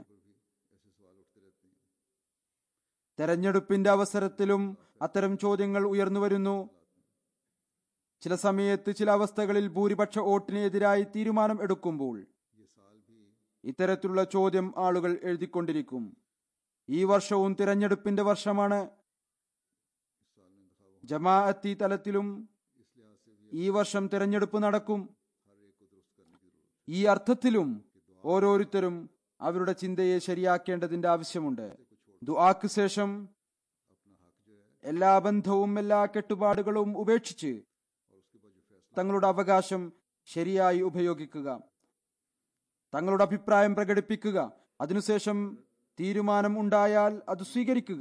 തെരഞ്ഞെടുപ്പിന്റെ അവസരത്തിലും അത്തരം ചോദ്യങ്ങൾ ഉയർന്നു വരുന്നു ചില സമയത്ത് ചില അവസ്ഥകളിൽ ഭൂരിപക്ഷ വോട്ടിനെതിരായി തീരുമാനം എടുക്കുമ്പോൾ ഇത്തരത്തിലുള്ള ചോദ്യം ആളുകൾ എഴുതിക്കൊണ്ടിരിക്കും ഈ വർഷവും തിരഞ്ഞെടുപ്പിന്റെ വർഷമാണ് ജമാഅത്തി തലത്തിലും ഈ വർഷം തിരഞ്ഞെടുപ്പ് നടക്കും ഈ അർത്ഥത്തിലും ഓരോരുത്തരും അവരുടെ ചിന്തയെ ശരിയാക്കേണ്ടതിന്റെ ആവശ്യമുണ്ട് ദുആക്ക് ശേഷം എല്ലാ ബന്ധവും എല്ലാ കെട്ടുപാടുകളും ഉപേക്ഷിച്ച് തങ്ങളുടെ അവകാശം ശരിയായി ഉപയോഗിക്കുക തങ്ങളുടെ അഭിപ്രായം പ്രകടിപ്പിക്കുക അതിനുശേഷം തീരുമാനം ഉണ്ടായാൽ അത് സ്വീകരിക്കുക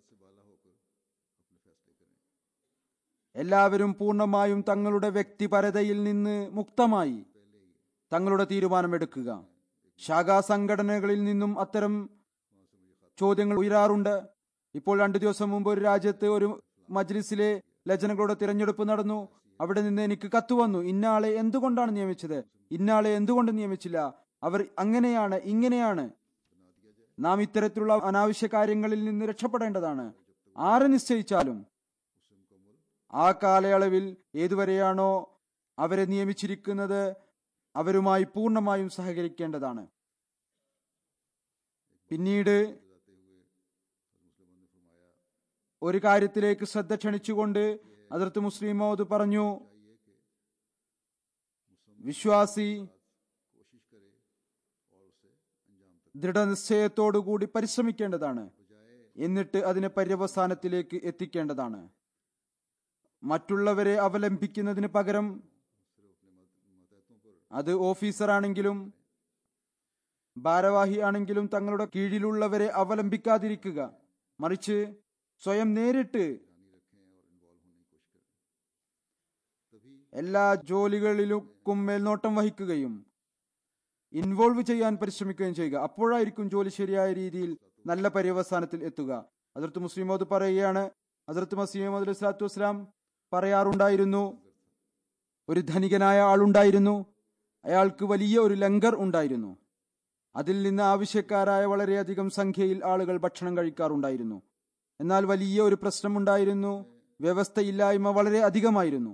എല്ലാവരും പൂർണ്ണമായും തങ്ങളുടെ വ്യക്തിപരതയിൽ നിന്ന് മുക്തമായി തങ്ങളുടെ തീരുമാനമെടുക്കുക ശാഖാ സംഘടനകളിൽ നിന്നും അത്തരം ചോദ്യങ്ങൾ ഉയരാറുണ്ട് ഇപ്പോൾ രണ്ടു ദിവസം മുമ്പ് ഒരു രാജ്യത്ത് ഒരു മജ്ലിസിലെ ലജനകളുടെ തിരഞ്ഞെടുപ്പ് നടന്നു അവിടെ നിന്ന് എനിക്ക് കത്ത് വന്നു ഇന്നയാളെ എന്തുകൊണ്ടാണ് നിയമിച്ചത് ഇന്നയാളെ എന്തുകൊണ്ട് നിയമിച്ചില്ല അവർ അങ്ങനെയാണ് ഇങ്ങനെയാണ് നാം ഇത്തരത്തിലുള്ള അനാവശ്യ കാര്യങ്ങളിൽ നിന്ന് രക്ഷപ്പെടേണ്ടതാണ് ആരെ നിശ്ചയിച്ചാലും ആ കാലയളവിൽ ഏതുവരെയാണോ അവരെ നിയമിച്ചിരിക്കുന്നത് അവരുമായി പൂർണ്ണമായും സഹകരിക്കേണ്ടതാണ് പിന്നീട് ഒരു കാര്യത്തിലേക്ക് ശ്രദ്ധ ക്ഷണിച്ചുകൊണ്ട് അതിർത്ത് മുസ്ലിം മോദ് പറഞ്ഞു വിശ്വാസി ദൃഢനിശ്ചയത്തോടുകൂടി പരിശ്രമിക്കേണ്ടതാണ് എന്നിട്ട് അതിനെ പര്യവസാനത്തിലേക്ക് എത്തിക്കേണ്ടതാണ് മറ്റുള്ളവരെ അവലംബിക്കുന്നതിന് പകരം അത് ഓഫീസറാണെങ്കിലും ഭാരവാഹി ആണെങ്കിലും തങ്ങളുടെ കീഴിലുള്ളവരെ അവലംബിക്കാതിരിക്കുക മറിച്ച് സ്വയം നേരിട്ട് എല്ലാ ജോലികളിലും മേൽനോട്ടം വഹിക്കുകയും ഇൻവോൾവ് ചെയ്യാൻ പരിശ്രമിക്കുകയും ചെയ്യുക അപ്പോഴായിരിക്കും ജോലി ശരിയായ രീതിയിൽ നല്ല പര്യവസാനത്തിൽ എത്തുക അതിർത്ത് മുസ്ലിമോദ് പറയുകയാണ് അതിർത്ത് മസീമദ് അലി സ്വലാത്തു വസ്സലാം പറയാറുണ്ടായിരുന്നു ഒരു ധനികനായ ആളുണ്ടായിരുന്നു അയാൾക്ക് വലിയ ഒരു ലങ്കർ ഉണ്ടായിരുന്നു അതിൽ നിന്ന് ആവശ്യക്കാരായ വളരെയധികം സംഖ്യയിൽ ആളുകൾ ഭക്ഷണം കഴിക്കാറുണ്ടായിരുന്നു എന്നാൽ വലിയ ഒരു പ്രശ്നമുണ്ടായിരുന്നു വ്യവസ്ഥയില്ലായ്മ വളരെ അധികമായിരുന്നു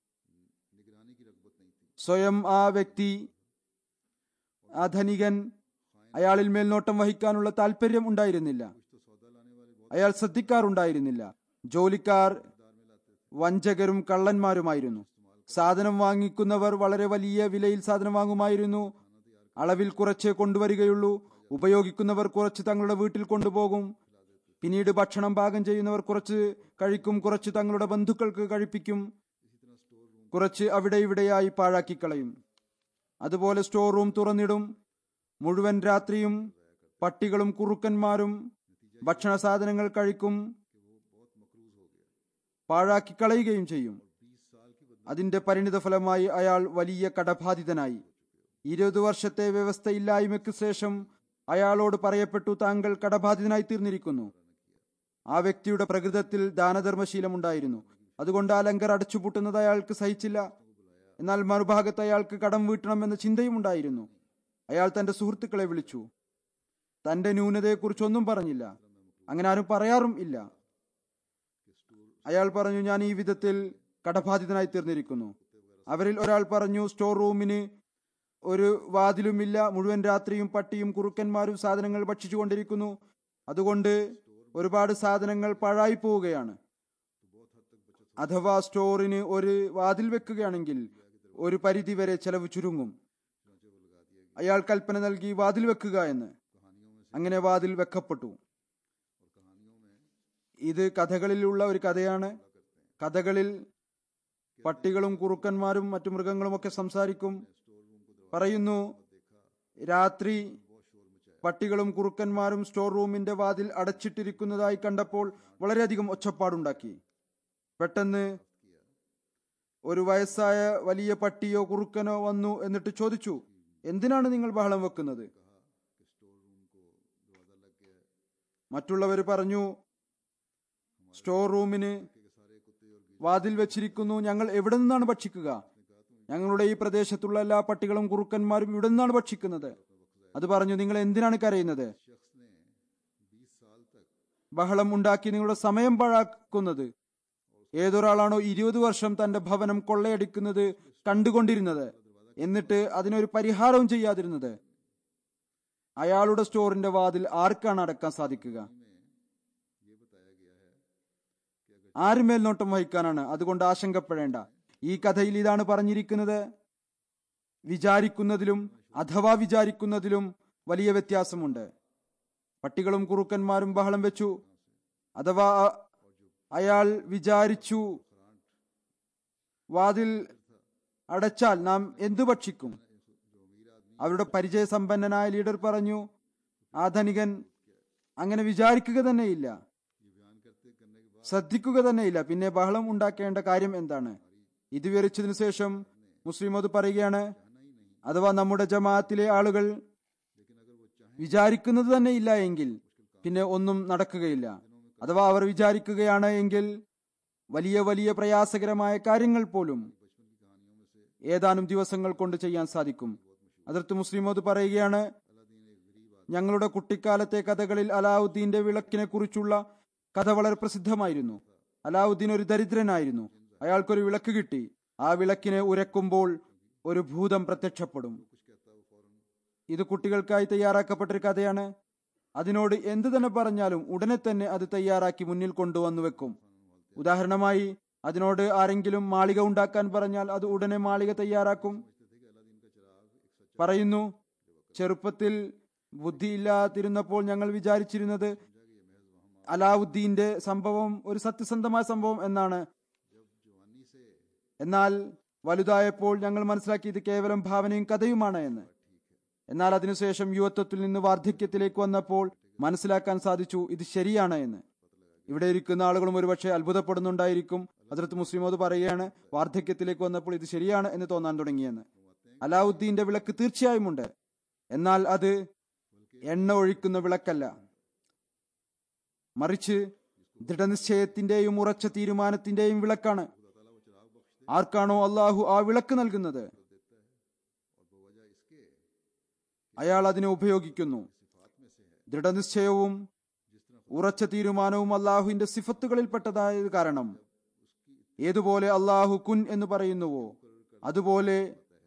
സ്വയം ആ വ്യക്തി ആ ധനികൻ അയാളിൽ മേൽനോട്ടം വഹിക്കാനുള്ള താല്പര്യം ഉണ്ടായിരുന്നില്ല അയാൾ ശ്രദ്ധിക്കാറുണ്ടായിരുന്നില്ല ജോലിക്കാർ വഞ്ചകരും കള്ളന്മാരുമായിരുന്നു സാധനം വാങ്ങിക്കുന്നവർ വളരെ വലിയ വിലയിൽ സാധനം വാങ്ങുമായിരുന്നു അളവിൽ കുറച്ച് കൊണ്ടുവരികയുള്ളൂ ഉപയോഗിക്കുന്നവർ കുറച്ച് തങ്ങളുടെ വീട്ടിൽ കൊണ്ടുപോകും പിന്നീട് ഭക്ഷണം പാകം ചെയ്യുന്നവർ കുറച്ച് കഴിക്കും കുറച്ച് തങ്ങളുടെ ബന്ധുക്കൾക്ക് കഴിപ്പിക്കും കുറച്ച് അവിടെ ഇവിടെയായി പാഴാക്കി കളയും അതുപോലെ സ്റ്റോർ റൂം തുറന്നിടും മുഴുവൻ രാത്രിയും പട്ടികളും കുറുക്കന്മാരും ഭക്ഷണ സാധനങ്ങൾ കഴിക്കും പാഴാക്കി കളയുകയും ചെയ്യും അതിന്റെ പരിണിത ഫലമായി അയാൾ വലിയ കടബാധിതനായി ഇരുപത് വർഷത്തെ വ്യവസ്ഥയില്ലായ്മയ്ക്ക് ശേഷം അയാളോട് പറയപ്പെട്ടു താങ്കൾ കടബാധിതനായി തീർന്നിരിക്കുന്നു ആ വ്യക്തിയുടെ പ്രകൃതത്തിൽ ദാനധർമ്മശീലമുണ്ടായിരുന്നു അതുകൊണ്ട് ആ ലങ്കർ അടച്ചുപൂട്ടുന്നത് അയാൾക്ക് സഹിച്ചില്ല എന്നാൽ മറുഭാഗത്ത് അയാൾക്ക് കടം വീട്ടണമെന്ന ചിന്തയും ഉണ്ടായിരുന്നു അയാൾ തന്റെ സുഹൃത്തുക്കളെ വിളിച്ചു തന്റെ ന്യൂനതയെക്കുറിച്ചൊന്നും പറഞ്ഞില്ല അങ്ങനെ ആരും പറയാറും ഇല്ല അയാൾ പറഞ്ഞു ഞാൻ ഈ വിധത്തിൽ കടബാധിതനായി തീർന്നിരിക്കുന്നു അവരിൽ ഒരാൾ പറഞ്ഞു സ്റ്റോർ റൂമിന് ഒരു വാതിലുമില്ല മുഴുവൻ രാത്രിയും പട്ടിയും കുറുക്കന്മാരും സാധനങ്ങൾ ഭക്ഷിച്ചുകൊണ്ടിരിക്കുന്നു അതുകൊണ്ട് ഒരുപാട് സാധനങ്ങൾ പാഴായി പോവുകയാണ് അഥവാ സ്റ്റോറിന് ഒരു വാതിൽ വെക്കുകയാണെങ്കിൽ ഒരു പരിധി വരെ ചെലവ് ചുരുങ്ങും അയാൾ കൽപ്പന നൽകി വാതിൽ വെക്കുക എന്ന് അങ്ങനെ വാതിൽ വെക്കപ്പെട്ടു ഇത് കഥകളിലുള്ള ഒരു കഥയാണ് കഥകളിൽ പട്ടികളും കുറുക്കന്മാരും മറ്റു മൃഗങ്ങളും ഒക്കെ സംസാരിക്കും പറയുന്നു രാത്രി പട്ടികളും കുറുക്കന്മാരും സ്റ്റോർ റൂമിന്റെ വാതിൽ അടച്ചിട്ടിരിക്കുന്നതായി കണ്ടപ്പോൾ വളരെയധികം ഒച്ചപ്പാടുണ്ടാക്കി പെട്ടെന്ന് ഒരു വയസ്സായ വലിയ പട്ടിയോ കുറുക്കനോ വന്നു എന്നിട്ട് ചോദിച്ചു എന്തിനാണ് നിങ്ങൾ ബഹളം വെക്കുന്നത് മറ്റുള്ളവർ പറഞ്ഞു സ്റ്റോർ റൂമിന് വാതിൽ വെച്ചിരിക്കുന്നു ഞങ്ങൾ എവിടെ നിന്നാണ് ഭക്ഷിക്കുക ഞങ്ങളുടെ ഈ പ്രദേശത്തുള്ള എല്ലാ പട്ടികളും കുറുക്കന്മാരും ഇവിടെ നിന്നാണ് ഭക്ഷിക്കുന്നത് അത് പറഞ്ഞു നിങ്ങൾ എന്തിനാണ് കരയുന്നത് ബഹളം ഉണ്ടാക്കി നിങ്ങളുടെ സമയം പാഴാക്കുന്നത് ഏതൊരാളാണോ ഇരുപത് വർഷം തന്റെ ഭവനം കൊള്ളയടിക്കുന്നത് കണ്ടുകൊണ്ടിരുന്നത് എന്നിട്ട് അതിനൊരു പരിഹാരവും ചെയ്യാതിരുന്നത് അയാളുടെ സ്റ്റോറിന്റെ വാതിൽ ആർക്കാണ് അടക്കാൻ സാധിക്കുക ആര് മേൽനോട്ടം വഹിക്കാനാണ് അതുകൊണ്ട് ആശങ്കപ്പെടേണ്ട ഈ കഥയിൽ ഇതാണ് പറഞ്ഞിരിക്കുന്നത് വിചാരിക്കുന്നതിലും അഥവാ വിചാരിക്കുന്നതിലും വലിയ വ്യത്യാസമുണ്ട് പട്ടികളും കുറുക്കന്മാരും ബഹളം വെച്ചു അഥവാ അയാൾ വിചാരിച്ചു വാതിൽ അടച്ചാൽ നാം എന്തു ഭക്ഷിക്കും അവരുടെ പരിചയസമ്പന്നനായ ലീഡർ പറഞ്ഞു ആ ധനികൻ അങ്ങനെ വിചാരിക്കുക തന്നെയില്ല ശ്രദ്ധിക്കുക തന്നെയില്ല പിന്നെ ബഹളം ഉണ്ടാക്കേണ്ട കാര്യം എന്താണ് ഇത് വിവരിച്ചതിനു ശേഷം മുസ്ലിം അത് പറയുകയാണ് അഥവാ നമ്മുടെ ജമാഅത്തിലെ ആളുകൾ വിചാരിക്കുന്നത് തന്നെ ഇല്ല എങ്കിൽ പിന്നെ ഒന്നും നടക്കുകയില്ല അഥവാ അവർ വിചാരിക്കുകയാണ് എങ്കിൽ വലിയ വലിയ പ്രയാസകരമായ കാര്യങ്ങൾ പോലും ഏതാനും ദിവസങ്ങൾ കൊണ്ട് ചെയ്യാൻ സാധിക്കും അതിർത്ത് മുസ്ലിമോത് പറയുകയാണ് ഞങ്ങളുടെ കുട്ടിക്കാലത്തെ കഥകളിൽ അലാവുദ്ദീന്റെ വിളക്കിനെ കുറിച്ചുള്ള കഥ വളരെ പ്രസിദ്ധമായിരുന്നു അലാവുദ്ദീൻ ഒരു ദരിദ്രനായിരുന്നു അയാൾക്കൊരു വിളക്ക് കിട്ടി ആ വിളക്കിനെ ഉരക്കുമ്പോൾ ഒരു ഭൂതം പ്രത്യക്ഷപ്പെടും ഇത് കുട്ടികൾക്കായി തയ്യാറാക്കപ്പെട്ടൊരു കഥയാണ് അതിനോട് എന്തു തന്നെ പറഞ്ഞാലും ഉടനെ തന്നെ അത് തയ്യാറാക്കി മുന്നിൽ കൊണ്ടുവന്നു വെക്കും ഉദാഹരണമായി അതിനോട് ആരെങ്കിലും മാളിക ഉണ്ടാക്കാൻ പറഞ്ഞാൽ അത് ഉടനെ മാളിക തയ്യാറാക്കും പറയുന്നു ചെറുപ്പത്തിൽ ബുദ്ധിയില്ലാതിരുന്നപ്പോൾ ഞങ്ങൾ വിചാരിച്ചിരുന്നത് അലാവുദ്ദീന്റെ സംഭവം ഒരു സത്യസന്ധമായ സംഭവം എന്നാണ് എന്നാൽ വലുതായപ്പോൾ ഞങ്ങൾ മനസ്സിലാക്കി ഇത് കേവലം ഭാവനയും കഥയുമാണ് എന്ന് എന്നാൽ അതിനുശേഷം യുവത്വത്തിൽ നിന്ന് വാർദ്ധക്യത്തിലേക്ക് വന്നപ്പോൾ മനസ്സിലാക്കാൻ സാധിച്ചു ഇത് ശരിയാണ് എന്ന് ഇവിടെ ഇരിക്കുന്ന ആളുകളും ഒരുപക്ഷെ അത്ഭുതപ്പെടുന്നുണ്ടായിരിക്കും അതിർത്ത് മുസ്ലിമോത് പറയുകയാണ് വാർദ്ധക്യത്തിലേക്ക് വന്നപ്പോൾ ഇത് ശരിയാണ് എന്ന് തോന്നാൻ തുടങ്ങിയെന്ന് അലാവുദ്ദീന്റെ വിളക്ക് തീർച്ചയായും ഉണ്ട് എന്നാൽ അത് എണ്ണ ഒഴിക്കുന്ന വിളക്കല്ല മറിച്ച് ദൃഢനിശ്ചയത്തിന്റെയും ഉറച്ച തീരുമാനത്തിന്റെയും വിളക്കാണ് ആർക്കാണോ അള്ളാഹു ആ വിളക്ക് നൽകുന്നത് അയാൾ അതിനെ ഉപയോഗിക്കുന്നു ദൃഢനിശ്ചയവും ഉറച്ച തീരുമാനവും അള്ളാഹുവിന്റെ സിഫത്തുകളിൽപ്പെട്ടതായത് കാരണം ഏതുപോലെ അള്ളാഹു കുൻ എന്ന് പറയുന്നുവോ അതുപോലെ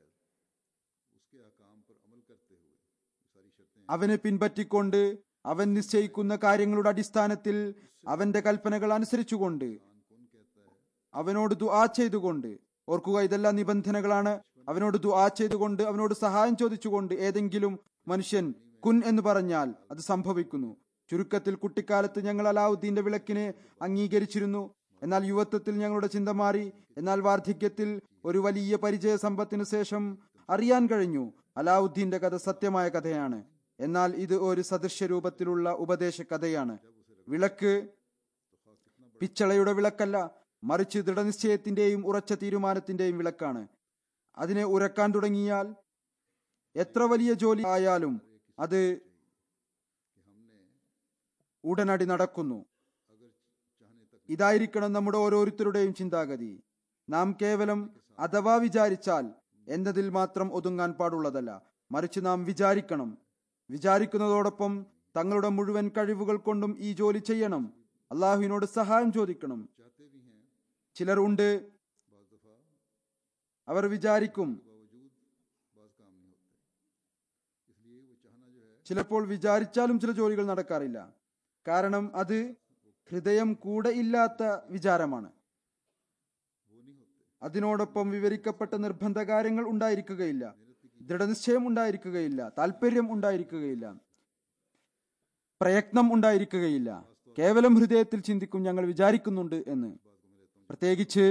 അവനെ പിൻപറ്റിക്കൊണ്ട് അവൻ നിശ്ചയിക്കുന്ന കാര്യങ്ങളുടെ അടിസ്ഥാനത്തിൽ അവന്റെ കൽപ്പനകൾ അനുസരിച്ചുകൊണ്ട് അവനോട് ദുആ ചെയ്തുകൊണ്ട് ഓർക്കുക ഇതെല്ലാം നിബന്ധനകളാണ് അവനോട് ദുആ ചെയ്തുകൊണ്ട് അവനോട് സഹായം ചോദിച്ചുകൊണ്ട് ഏതെങ്കിലും മനുഷ്യൻ കുൻ എന്ന് പറഞ്ഞാൽ അത് സംഭവിക്കുന്നു ചുരുക്കത്തിൽ കുട്ടിക്കാലത്ത് ഞങ്ങൾ അലാവുദ്ദീന്റെ വിളക്കിനെ അംഗീകരിച്ചിരുന്നു എന്നാൽ യുവത്വത്തിൽ ഞങ്ങളുടെ ചിന്ത മാറി എന്നാൽ വാർദ്ധക്യത്തിൽ ഒരു വലിയ പരിചയ സമ്പത്തിന് ശേഷം അറിയാൻ കഴിഞ്ഞു അലാവുദ്ദീന്റെ കഥ സത്യമായ കഥയാണ് എന്നാൽ ഇത് ഒരു സദൃശ്യ രൂപത്തിലുള്ള ഉപദേശ കഥയാണ് വിളക്ക് പിച്ചളയുടെ വിളക്കല്ല മറിച്ച് ദൃഢനിശ്ചയത്തിന്റെയും ഉറച്ച തീരുമാനത്തിന്റെയും വിളക്കാണ് അതിനെ ഉരക്കാൻ തുടങ്ങിയാൽ എത്ര വലിയ ജോലി ആയാലും അത് ഉടനടി നടക്കുന്നു ഇതായിരിക്കണം നമ്മുടെ ഓരോരുത്തരുടെയും ചിന്താഗതി നാം കേവലം അഥവാ വിചാരിച്ചാൽ എന്നതിൽ മാത്രം ഒതുങ്ങാൻ പാടുള്ളതല്ല മറിച്ച് നാം വിചാരിക്കണം വിചാരിക്കുന്നതോടൊപ്പം തങ്ങളുടെ മുഴുവൻ കഴിവുകൾ കൊണ്ടും ഈ ജോലി ചെയ്യണം അള്ളാഹുവിനോട് സഹായം ചോദിക്കണം ചിലർ ഉണ്ട് അവർ വിചാരിക്കും ചിലപ്പോൾ വിചാരിച്ചാലും ചില ജോലികൾ നടക്കാറില്ല കാരണം അത് ഹൃദയം കൂടെ ഇല്ലാത്ത വിചാരമാണ് അതിനോടൊപ്പം വിവരിക്കപ്പെട്ട നിർബന്ധ കാര്യങ്ങൾ ഉണ്ടായിരിക്കുകയില്ല ദൃഢനിശ്ചയം ഉണ്ടായിരിക്കുകയില്ല താല്പര്യം ഉണ്ടായിരിക്കുകയില്ല പ്രയത്നം ഉണ്ടായിരിക്കുകയില്ല കേവലം ഹൃദയത്തിൽ ചിന്തിക്കും ഞങ്ങൾ വിചാരിക്കുന്നുണ്ട് എന്ന് പ്രത്യേകിച്ച്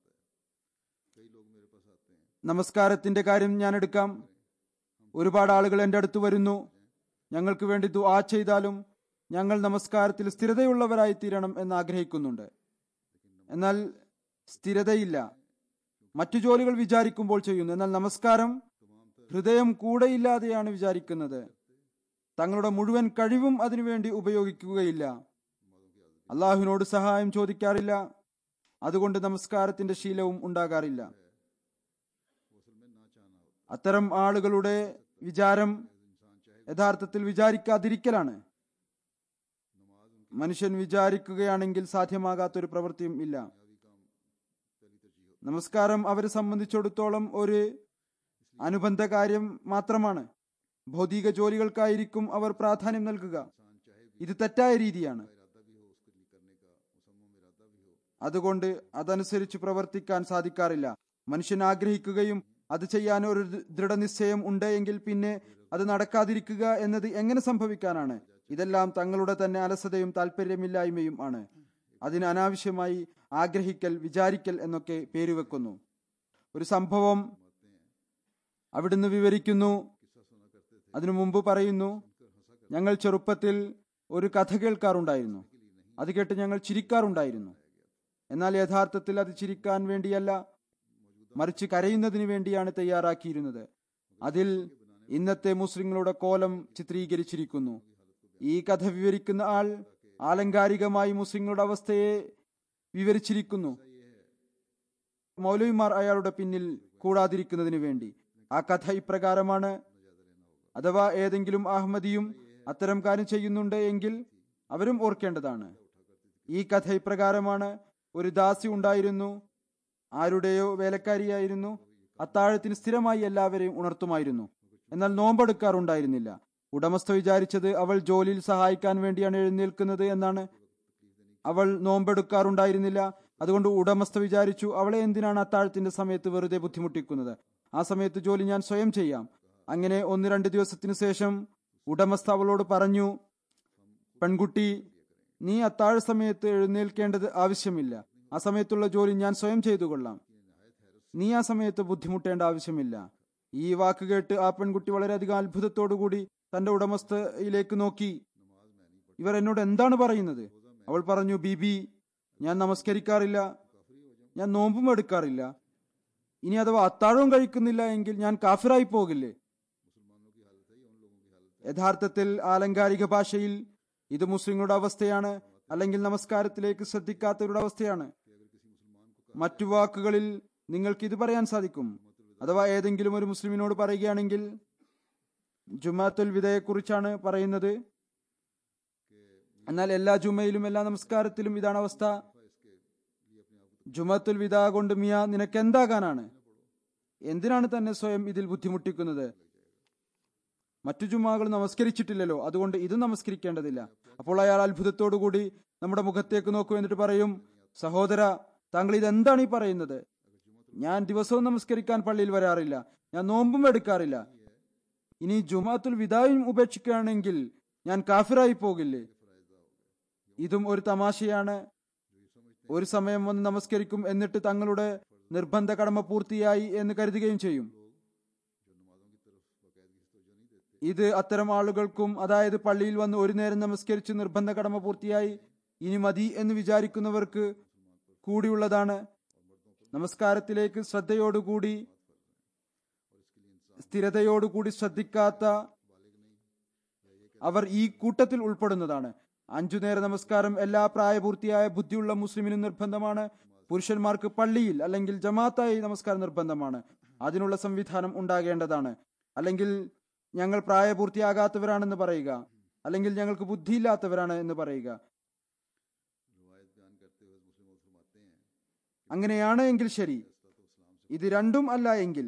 നമസ്കാരത്തിന്റെ കാര്യം ഞാൻ എടുക്കാം ഒരുപാട് ആളുകൾ എൻ്റെ അടുത്ത് വരുന്നു ഞങ്ങൾക്ക് വേണ്ടി ദുആ ചെയ്താലും ഞങ്ങൾ നമസ്കാരത്തിൽ സ്ഥിരതയുള്ളവരായി തീരണം എന്ന് ആഗ്രഹിക്കുന്നുണ്ട് എന്നാൽ സ്ഥിരതയില്ല മറ്റു ജോലികൾ വിചാരിക്കുമ്പോൾ ചെയ്യുന്നു എന്നാൽ നമസ്കാരം ഹൃദയം കൂടെയില്ലാതെയാണ് വിചാരിക്കുന്നത് തങ്ങളുടെ മുഴുവൻ കഴിവും അതിനുവേണ്ടി ഉപയോഗിക്കുകയില്ല അള്ളാഹുവിനോട് സഹായം ചോദിക്കാറില്ല അതുകൊണ്ട് നമസ്കാരത്തിന്റെ ശീലവും ഉണ്ടാകാറില്ല അത്തരം ആളുകളുടെ വിചാരം യഥാർത്ഥത്തിൽ വിചാരിക്കാതിരിക്കലാണ് മനുഷ്യൻ വിചാരിക്കുകയാണെങ്കിൽ സാധ്യമാകാത്തൊരു പ്രവൃത്തിയും ഇല്ല നമസ്കാരം അവരെ സംബന്ധിച്ചിടത്തോളം ഒരു അനുബന്ധ കാര്യം മാത്രമാണ് ഭൗതിക ജോലികൾക്കായിരിക്കും അവർ പ്രാധാന്യം നൽകുക ഇത് തെറ്റായ രീതിയാണ് അതുകൊണ്ട് അതനുസരിച്ച് പ്രവർത്തിക്കാൻ സാധിക്കാറില്ല മനുഷ്യൻ ആഗ്രഹിക്കുകയും അത് ചെയ്യാൻ ഒരു ദൃഢനിശ്ചയം ഉണ്ട് എങ്കിൽ പിന്നെ അത് നടക്കാതിരിക്കുക എന്നത് എങ്ങനെ സംഭവിക്കാനാണ് ഇതെല്ലാം തങ്ങളുടെ തന്നെ അലസതയും താല്പര്യമില്ലായ്മയും ആണ് അതിന് അനാവശ്യമായി ആഗ്രഹിക്കൽ വിചാരിക്കൽ എന്നൊക്കെ പേരുവെക്കുന്നു ഒരു സംഭവം അവിടുന്ന് വിവരിക്കുന്നു അതിനു മുമ്പ് പറയുന്നു ഞങ്ങൾ ചെറുപ്പത്തിൽ ഒരു കഥ കേൾക്കാറുണ്ടായിരുന്നു അത് കേട്ട് ഞങ്ങൾ ചിരിക്കാറുണ്ടായിരുന്നു എന്നാൽ യഥാർത്ഥത്തിൽ അത് ചിരിക്കാൻ വേണ്ടിയല്ല മറിച്ച് കരയുന്നതിന് വേണ്ടിയാണ് തയ്യാറാക്കിയിരുന്നത് അതിൽ ഇന്നത്തെ മുസ്ലിങ്ങളുടെ കോലം ചിത്രീകരിച്ചിരിക്കുന്നു ഈ കഥ വിവരിക്കുന്ന ആൾ ആലങ്കാരികമായി മുസ്ലിങ്ങളുടെ അവസ്ഥയെ വിവരിച്ചിരിക്കുന്നു മൗലവിമാർ അയാളുടെ പിന്നിൽ കൂടാതിരിക്കുന്നതിന് വേണ്ടി ആ കഥ ഇപ്രകാരമാണ് അഥവാ ഏതെങ്കിലും അഹമ്മദിയും അത്തരം കാര്യം ചെയ്യുന്നുണ്ട് എങ്കിൽ അവരും ഓർക്കേണ്ടതാണ് ഈ കഥ ഇപ്രകാരമാണ് ഒരു ദാസി ഉണ്ടായിരുന്നു ആരുടെയോ വേലക്കാരിയായിരുന്നു അത്താഴത്തിന് സ്ഥിരമായി എല്ലാവരെയും ഉണർത്തുമായിരുന്നു എന്നാൽ നോമ്പെടുക്കാറുണ്ടായിരുന്നില്ല ഉടമസ്ഥ വിചാരിച്ചത് അവൾ ജോലിയിൽ സഹായിക്കാൻ വേണ്ടിയാണ് എഴുന്നേൽക്കുന്നത് എന്നാണ് അവൾ നോമ്പെടുക്കാറുണ്ടായിരുന്നില്ല അതുകൊണ്ട് ഉടമസ്ഥ വിചാരിച്ചു അവളെ എന്തിനാണ് അത്താഴത്തിന്റെ സമയത്ത് വെറുതെ ബുദ്ധിമുട്ടിക്കുന്നത് ആ സമയത്ത് ജോലി ഞാൻ സ്വയം ചെയ്യാം അങ്ങനെ ഒന്ന് രണ്ട് ദിവസത്തിനു ശേഷം ഉടമസ്ഥ അവളോട് പറഞ്ഞു പെൺകുട്ടി നീ അത്താഴ സമയത്ത് എഴുന്നേൽക്കേണ്ടത് ആവശ്യമില്ല ആ സമയത്തുള്ള ജോലി ഞാൻ സ്വയം ചെയ്തു കൊള്ളാം നീ ആ സമയത്ത് ബുദ്ധിമുട്ടേണ്ട ആവശ്യമില്ല ഈ വാക്ക് കേട്ട് ആ പെൺകുട്ടി വളരെയധികം അത്ഭുതത്തോടുകൂടി തന്റെ ഉടമസ്ഥയിലേക്ക് നോക്കി ഇവർ എന്നോട് എന്താണ് പറയുന്നത് അവൾ പറഞ്ഞു ബീബി ഞാൻ നമസ്കരിക്കാറില്ല ഞാൻ നോമ്പും എടുക്കാറില്ല ഇനി അഥവാ അത്താഴവും കഴിക്കുന്നില്ല എങ്കിൽ ഞാൻ കാഫിറായി പോകില്ലേ യഥാർത്ഥത്തിൽ ആലങ്കാരിക ഭാഷയിൽ ഇത് മുസ്ലിങ്ങളുടെ അവസ്ഥയാണ് അല്ലെങ്കിൽ നമസ്കാരത്തിലേക്ക് ശ്രദ്ധിക്കാത്തവരുടെ അവസ്ഥയാണ് മറ്റു വാക്കുകളിൽ നിങ്ങൾക്ക് ഇത് പറയാൻ സാധിക്കും അഥവാ ഏതെങ്കിലും ഒരു മുസ്ലിമിനോട് പറയുകയാണെങ്കിൽ ജുമാത്തുൽ വിദയെക്കുറിച്ചാണ് പറയുന്നത് എന്നാൽ എല്ലാ ജുമയിലും എല്ലാ നമസ്കാരത്തിലും ഇതാണ് അവസ്ഥ ജുമത്തുൽ വിദ കൊണ്ട് മിയ നിനക്ക് എന്താകാനാണ് എന്തിനാണ് തന്നെ സ്വയം ഇതിൽ ബുദ്ധിമുട്ടിക്കുന്നത് മറ്റു ജുമാകൾ നമസ്കരിച്ചിട്ടില്ലല്ലോ അതുകൊണ്ട് ഇത് നമസ്കരിക്കേണ്ടതില്ല അപ്പോൾ അയാൾ അത്ഭുതത്തോടുകൂടി നമ്മുടെ മുഖത്തേക്ക് നോക്കൂ എന്നിട്ട് പറയും സഹോദര താങ്കൾ ഇതെന്താണ് ഈ പറയുന്നത് ഞാൻ ദിവസവും നമസ്കരിക്കാൻ പള്ളിയിൽ വരാറില്ല ഞാൻ നോമ്പും എടുക്കാറില്ല ഇനി ജുമാത്തുൽ വിദായും ഉപേക്ഷിക്കുകയാണെങ്കിൽ ഞാൻ കാഫിറായി പോകില്ലേ ഇതും ഒരു തമാശയാണ് ഒരു സമയം വന്ന് നമസ്കരിക്കും എന്നിട്ട് തങ്ങളുടെ നിർബന്ധ കടമ പൂർത്തിയായി എന്ന് കരുതുകയും ചെയ്യും ഇത് അത്തരം ആളുകൾക്കും അതായത് പള്ളിയിൽ വന്ന് ഒരു നേരം നമസ്കരിച്ച് നിർബന്ധ കടമ പൂർത്തിയായി ഇനി മതി എന്ന് വിചാരിക്കുന്നവർക്ക് കൂടിയുള്ളതാണ് നമസ്കാരത്തിലേക്ക് ശ്രദ്ധയോടുകൂടി സ്ഥിരതയോടുകൂടി ശ്രദ്ധിക്കാത്ത അവർ ഈ കൂട്ടത്തിൽ ഉൾപ്പെടുന്നതാണ് അഞ്ചു നേര നമസ്കാരം എല്ലാ പ്രായപൂർത്തിയായ ബുദ്ധിയുള്ള മുസ്ലിമിനും നിർബന്ധമാണ് പുരുഷന്മാർക്ക് പള്ളിയിൽ അല്ലെങ്കിൽ ജമാഅത്തായി നമസ്കാരം നിർബന്ധമാണ് അതിനുള്ള സംവിധാനം ഉണ്ടാകേണ്ടതാണ് അല്ലെങ്കിൽ ഞങ്ങൾ പ്രായപൂർത്തിയാകാത്തവരാണെന്ന് പറയുക അല്ലെങ്കിൽ ഞങ്ങൾക്ക് ബുദ്ധിയില്ലാത്തവരാണ് എന്ന് പറയുക അങ്ങനെയാണ് എങ്കിൽ ശരി ഇത് രണ്ടും അല്ല എങ്കിൽ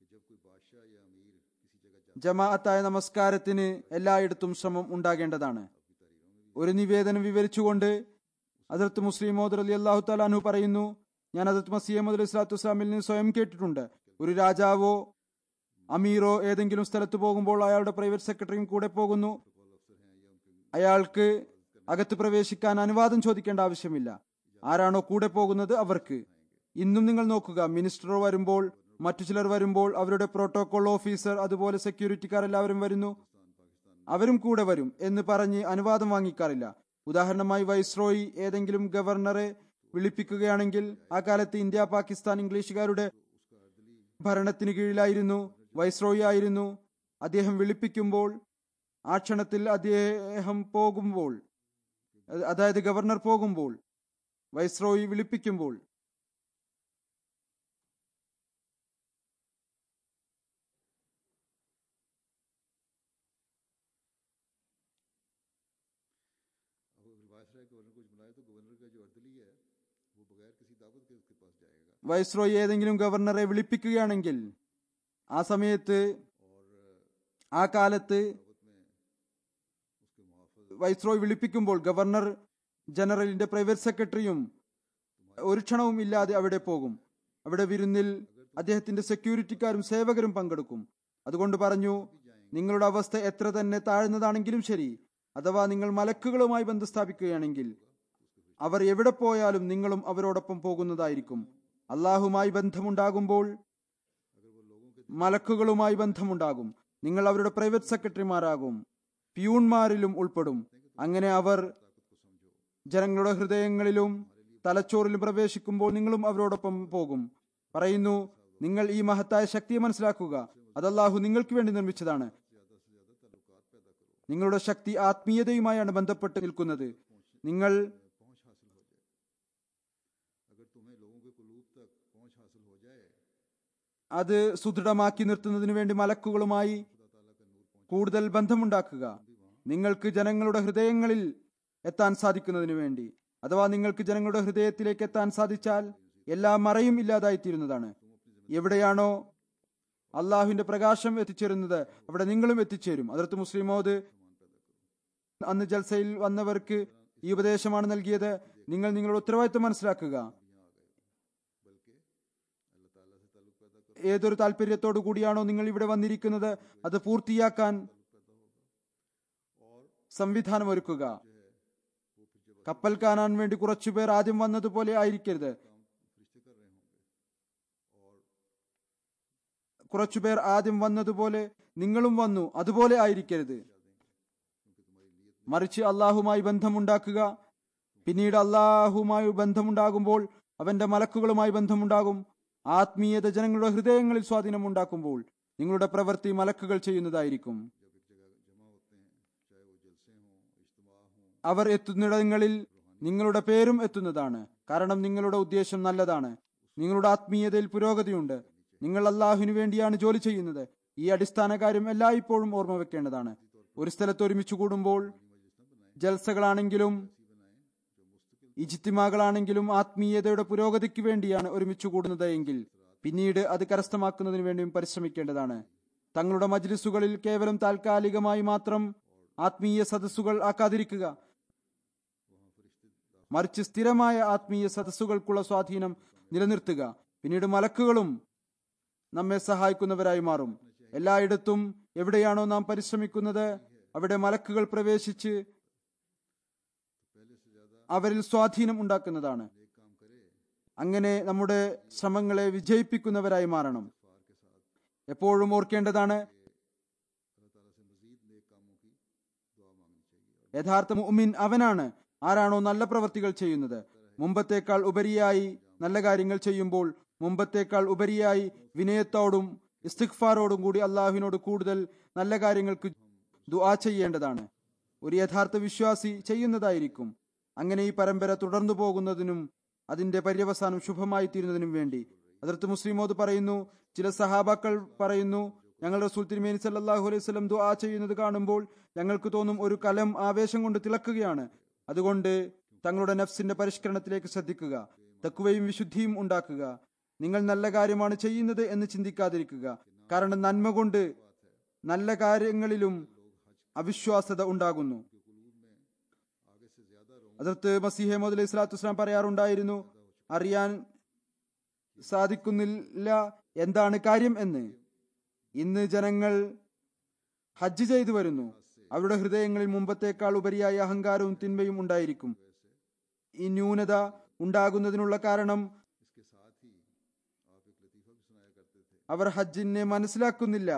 ജമാഅത്തായ നമസ്കാരത്തിന് എല്ലായിടത്തും ശ്രമം ഉണ്ടാകേണ്ടതാണ് ഒരു നിവേദനം വിവരിച്ചുകൊണ്ട് അതിർത്ത് മുസ്ലിം മോദർ അലി അള്ളാഹു താലാനു പറയുന്നു ഞാൻ അതിർത്ത് മസീമദ് അലി സ്വലാത്തു വസ്ലാമിൽ നിന്ന് സ്വയം കേട്ടിട്ടുണ്ട് ഒരു രാജാവോ അമീറോ ഏതെങ്കിലും സ്ഥലത്ത് പോകുമ്പോൾ അയാളുടെ പ്രൈവറ്റ് സെക്രട്ടറിയും കൂടെ പോകുന്നു അയാൾക്ക് അകത്ത് പ്രവേശിക്കാൻ അനുവാദം ചോദിക്കേണ്ട ആവശ്യമില്ല ആരാണോ കൂടെ പോകുന്നത് അവർക്ക് ഇന്നും നിങ്ങൾ നോക്കുക മിനിസ്റ്റർ വരുമ്പോൾ മറ്റു ചിലർ വരുമ്പോൾ അവരുടെ പ്രോട്ടോകോൾ ഓഫീസർ അതുപോലെ സെക്യൂരിറ്റിക്കാർ എല്ലാവരും വരുന്നു അവരും കൂടെ വരും എന്ന് പറഞ്ഞ് അനുവാദം വാങ്ങിക്കാറില്ല ഉദാഹരണമായി വൈസ്രോയി ഏതെങ്കിലും ഗവർണറെ വിളിപ്പിക്കുകയാണെങ്കിൽ ആ കാലത്ത് ഇന്ത്യ പാകിസ്ഥാൻ ഇംഗ്ലീഷുകാരുടെ ഭരണത്തിന് കീഴിലായിരുന്നു വൈസ്രോയി ആയിരുന്നു അദ്ദേഹം വിളിപ്പിക്കുമ്പോൾ ആ ക്ഷണത്തിൽ അദ്ദേഹം പോകുമ്പോൾ അതായത് ഗവർണർ പോകുമ്പോൾ വൈസ്രോയി വിളിപ്പിക്കുമ്പോൾ വൈസ്രോയി ഏതെങ്കിലും ഗവർണറെ വിളിപ്പിക്കുകയാണെങ്കിൽ ആ സമയത്ത് ആ കാലത്ത് വൈസ്രോയ് വിളിപ്പിക്കുമ്പോൾ ഗവർണർ ജനറലിന്റെ പ്രൈവറ്റ് സെക്രട്ടറിയും ഒരു ക്ഷണവും ഇല്ലാതെ അവിടെ പോകും അവിടെ വിരുന്നിൽ അദ്ദേഹത്തിന്റെ സെക്യൂരിറ്റിക്കാരും സേവകരും പങ്കെടുക്കും അതുകൊണ്ട് പറഞ്ഞു നിങ്ങളുടെ അവസ്ഥ എത്ര തന്നെ താഴ്ന്നതാണെങ്കിലും ശരി അഥവാ നിങ്ങൾ മലക്കുകളുമായി ബന്ധം സ്ഥാപിക്കുകയാണെങ്കിൽ അവർ എവിടെ പോയാലും നിങ്ങളും അവരോടൊപ്പം പോകുന്നതായിരിക്കും അള്ളാഹുമായി ബന്ധമുണ്ടാകുമ്പോൾ മലക്കുകളുമായി ബന്ധമുണ്ടാകും നിങ്ങൾ അവരുടെ പ്രൈവറ്റ് സെക്രട്ടറിമാരാകും പ്യൂൺമാരിലും ഉൾപ്പെടും അങ്ങനെ അവർ ജനങ്ങളുടെ ഹൃദയങ്ങളിലും തലച്ചോറിലും പ്രവേശിക്കുമ്പോൾ നിങ്ങളും അവരോടൊപ്പം പോകും പറയുന്നു നിങ്ങൾ ഈ മഹത്തായ ശക്തിയെ മനസ്സിലാക്കുക അത് അല്ലാഹു നിങ്ങൾക്ക് വേണ്ടി നിർമ്മിച്ചതാണ് നിങ്ങളുടെ ശക്തി ആത്മീയതയുമായാണ് ബന്ധപ്പെട്ട് നിൽക്കുന്നത് നിങ്ങൾ അത് സുദൃഢമാക്കി നിർത്തുന്നതിന് വേണ്ടി മലക്കുകളുമായി കൂടുതൽ ബന്ധമുണ്ടാക്കുക നിങ്ങൾക്ക് ജനങ്ങളുടെ ഹൃദയങ്ങളിൽ എത്താൻ സാധിക്കുന്നതിന് വേണ്ടി അഥവാ നിങ്ങൾക്ക് ജനങ്ങളുടെ ഹൃദയത്തിലേക്ക് എത്താൻ സാധിച്ചാൽ എല്ലാ മറയും ഇല്ലാതായിത്തീരുന്നതാണ് എവിടെയാണോ അള്ളാഹുവിന്റെ പ്രകാശം എത്തിച്ചേരുന്നത് അവിടെ നിങ്ങളും എത്തിച്ചേരും അതിർത്ത് മുസ്ലിമോദ് അന്ന് ജൽസയിൽ വന്നവർക്ക് ഈ ഉപദേശമാണ് നൽകിയത് നിങ്ങൾ നിങ്ങളുടെ ഉത്തരവാദിത്വം മനസ്സിലാക്കുക ഏതൊരു താല്പര്യത്തോടു കൂടിയാണോ നിങ്ങൾ ഇവിടെ വന്നിരിക്കുന്നത് അത് പൂർത്തിയാക്കാൻ സംവിധാനം ഒരുക്കുക കപ്പൽ കാണാൻ വേണ്ടി കുറച്ചുപേർ ആദ്യം വന്നതുപോലെ ആയിരിക്കരുത് കുറച്ചുപേർ ആദ്യം വന്നതുപോലെ നിങ്ങളും വന്നു അതുപോലെ ആയിരിക്കരുത് മറിച്ച് അള്ളാഹുമായി ബന്ധമുണ്ടാക്കുക പിന്നീട് അള്ളാഹുമായി ബന്ധമുണ്ടാകുമ്പോൾ അവന്റെ മലക്കുകളുമായി ബന്ധമുണ്ടാകും ആത്മീയത ജനങ്ങളുടെ ഹൃദയങ്ങളിൽ സ്വാധീനം ഉണ്ടാക്കുമ്പോൾ നിങ്ങളുടെ പ്രവൃത്തി മലക്കുകൾ ചെയ്യുന്നതായിരിക്കും അവർ എത്തുന്നിടങ്ങളിൽ നിങ്ങളുടെ പേരും എത്തുന്നതാണ് കാരണം നിങ്ങളുടെ ഉദ്ദേശം നല്ലതാണ് നിങ്ങളുടെ ആത്മീയതയിൽ പുരോഗതിയുണ്ട് നിങ്ങൾ അള്ളാഹുവിന് വേണ്ടിയാണ് ജോലി ചെയ്യുന്നത് ഈ അടിസ്ഥാന കാര്യം എല്ലായ്പ്പോഴും ഓർമ്മ വെക്കേണ്ടതാണ് ഒരു സ്ഥലത്ത് ഒരുമിച്ച് കൂടുമ്പോൾ ജൽസകളാണെങ്കിലും ഇജിത്തിമാകളാണെങ്കിലും ആത്മീയതയുടെ പുരോഗതിക്ക് വേണ്ടിയാണ് ഒരുമിച്ച് കൂടുന്നത് എങ്കിൽ പിന്നീട് അത് കരസ്ഥമാക്കുന്നതിന് വേണ്ടിയും പരിശ്രമിക്കേണ്ടതാണ് തങ്ങളുടെ മജ്ലിസുകളിൽ കേവലം താൽക്കാലികമായി മാത്രം ആത്മീയ സദസ്സുകൾ ആക്കാതിരിക്കുക മറിച്ച് സ്ഥിരമായ ആത്മീയ സദസ്സുകൾക്കുള്ള സ്വാധീനം നിലനിർത്തുക പിന്നീട് മലക്കുകളും നമ്മെ സഹായിക്കുന്നവരായി മാറും എല്ലായിടത്തും എവിടെയാണോ നാം പരിശ്രമിക്കുന്നത് അവിടെ മലക്കുകൾ പ്രവേശിച്ച് അവരിൽ സ്വാധീനം ഉണ്ടാക്കുന്നതാണ് അങ്ങനെ നമ്മുടെ ശ്രമങ്ങളെ വിജയിപ്പിക്കുന്നവരായി മാറണം എപ്പോഴും ഓർക്കേണ്ടതാണ് യഥാർത്ഥ മുഅ്മിൻ അവനാണ് ആരാണോ നല്ല പ്രവർത്തികൾ ചെയ്യുന്നത് മുമ്പത്തേക്കാൾ ഉപരിയായി നല്ല കാര്യങ്ങൾ ചെയ്യുമ്പോൾ മുമ്പത്തേക്കാൾ ഉപരിയായി വിനയത്തോടും ഇസ്തിഖ്ഫാറോടും കൂടി അള്ളാഹുവിനോട് കൂടുതൽ നല്ല കാര്യങ്ങൾക്ക് ദുആ ചെയ്യേണ്ടതാണ് ഒരു യഥാർത്ഥ വിശ്വാസി ചെയ്യുന്നതായിരിക്കും അങ്ങനെ ഈ പരമ്പര തുടർന്നു പോകുന്നതിനും അതിന്റെ പര്യവസാനം ശുഭമായി തീരുന്നതിനും വേണ്ടി അതിർത്ത് മുസ്ലിമോത് പറയുന്നു ചില സഹാബാക്കൾ പറയുന്നു ഞങ്ങൾ റസൂൽ തിരുമേനി സല്ലാഹു അലൈഹി സ്വലം ദുആ ചെയ്യുന്നത് കാണുമ്പോൾ ഞങ്ങൾക്ക് തോന്നും ഒരു കലം ആവേശം കൊണ്ട് തിളക്കുകയാണ് അതുകൊണ്ട് തങ്ങളുടെ നഫ്സിന്റെ പരിഷ്കരണത്തിലേക്ക് ശ്രദ്ധിക്കുക തക്കുവയും വിശുദ്ധിയും ഉണ്ടാക്കുക നിങ്ങൾ നല്ല കാര്യമാണ് ചെയ്യുന്നത് എന്ന് ചിന്തിക്കാതിരിക്കുക കാരണം നന്മ കൊണ്ട് നല്ല കാര്യങ്ങളിലും അവിശ്വാസത ഉണ്ടാകുന്നു അതിർത്ത് മസീഹെ മോദ് അലൈഹി സ്വലാത്തു വസ്സലാം പറയാറുണ്ടായിരുന്നു അറിയാൻ സാധിക്കുന്നില്ല എന്താണ് കാര്യം എന്ന് ഇന്ന് ജനങ്ങൾ ഹജ്ജ് ചെയ്തു വരുന്നു അവരുടെ ഹൃദയങ്ങളിൽ മുമ്പത്തേക്കാൾ ഉപരിയായ അഹങ്കാരവും തിന്മയും ഉണ്ടായിരിക്കും ഈ ന്യൂനത ഉണ്ടാകുന്നതിനുള്ള കാരണം അവർ ഹജ്ജിനെ മനസ്സിലാക്കുന്നില്ല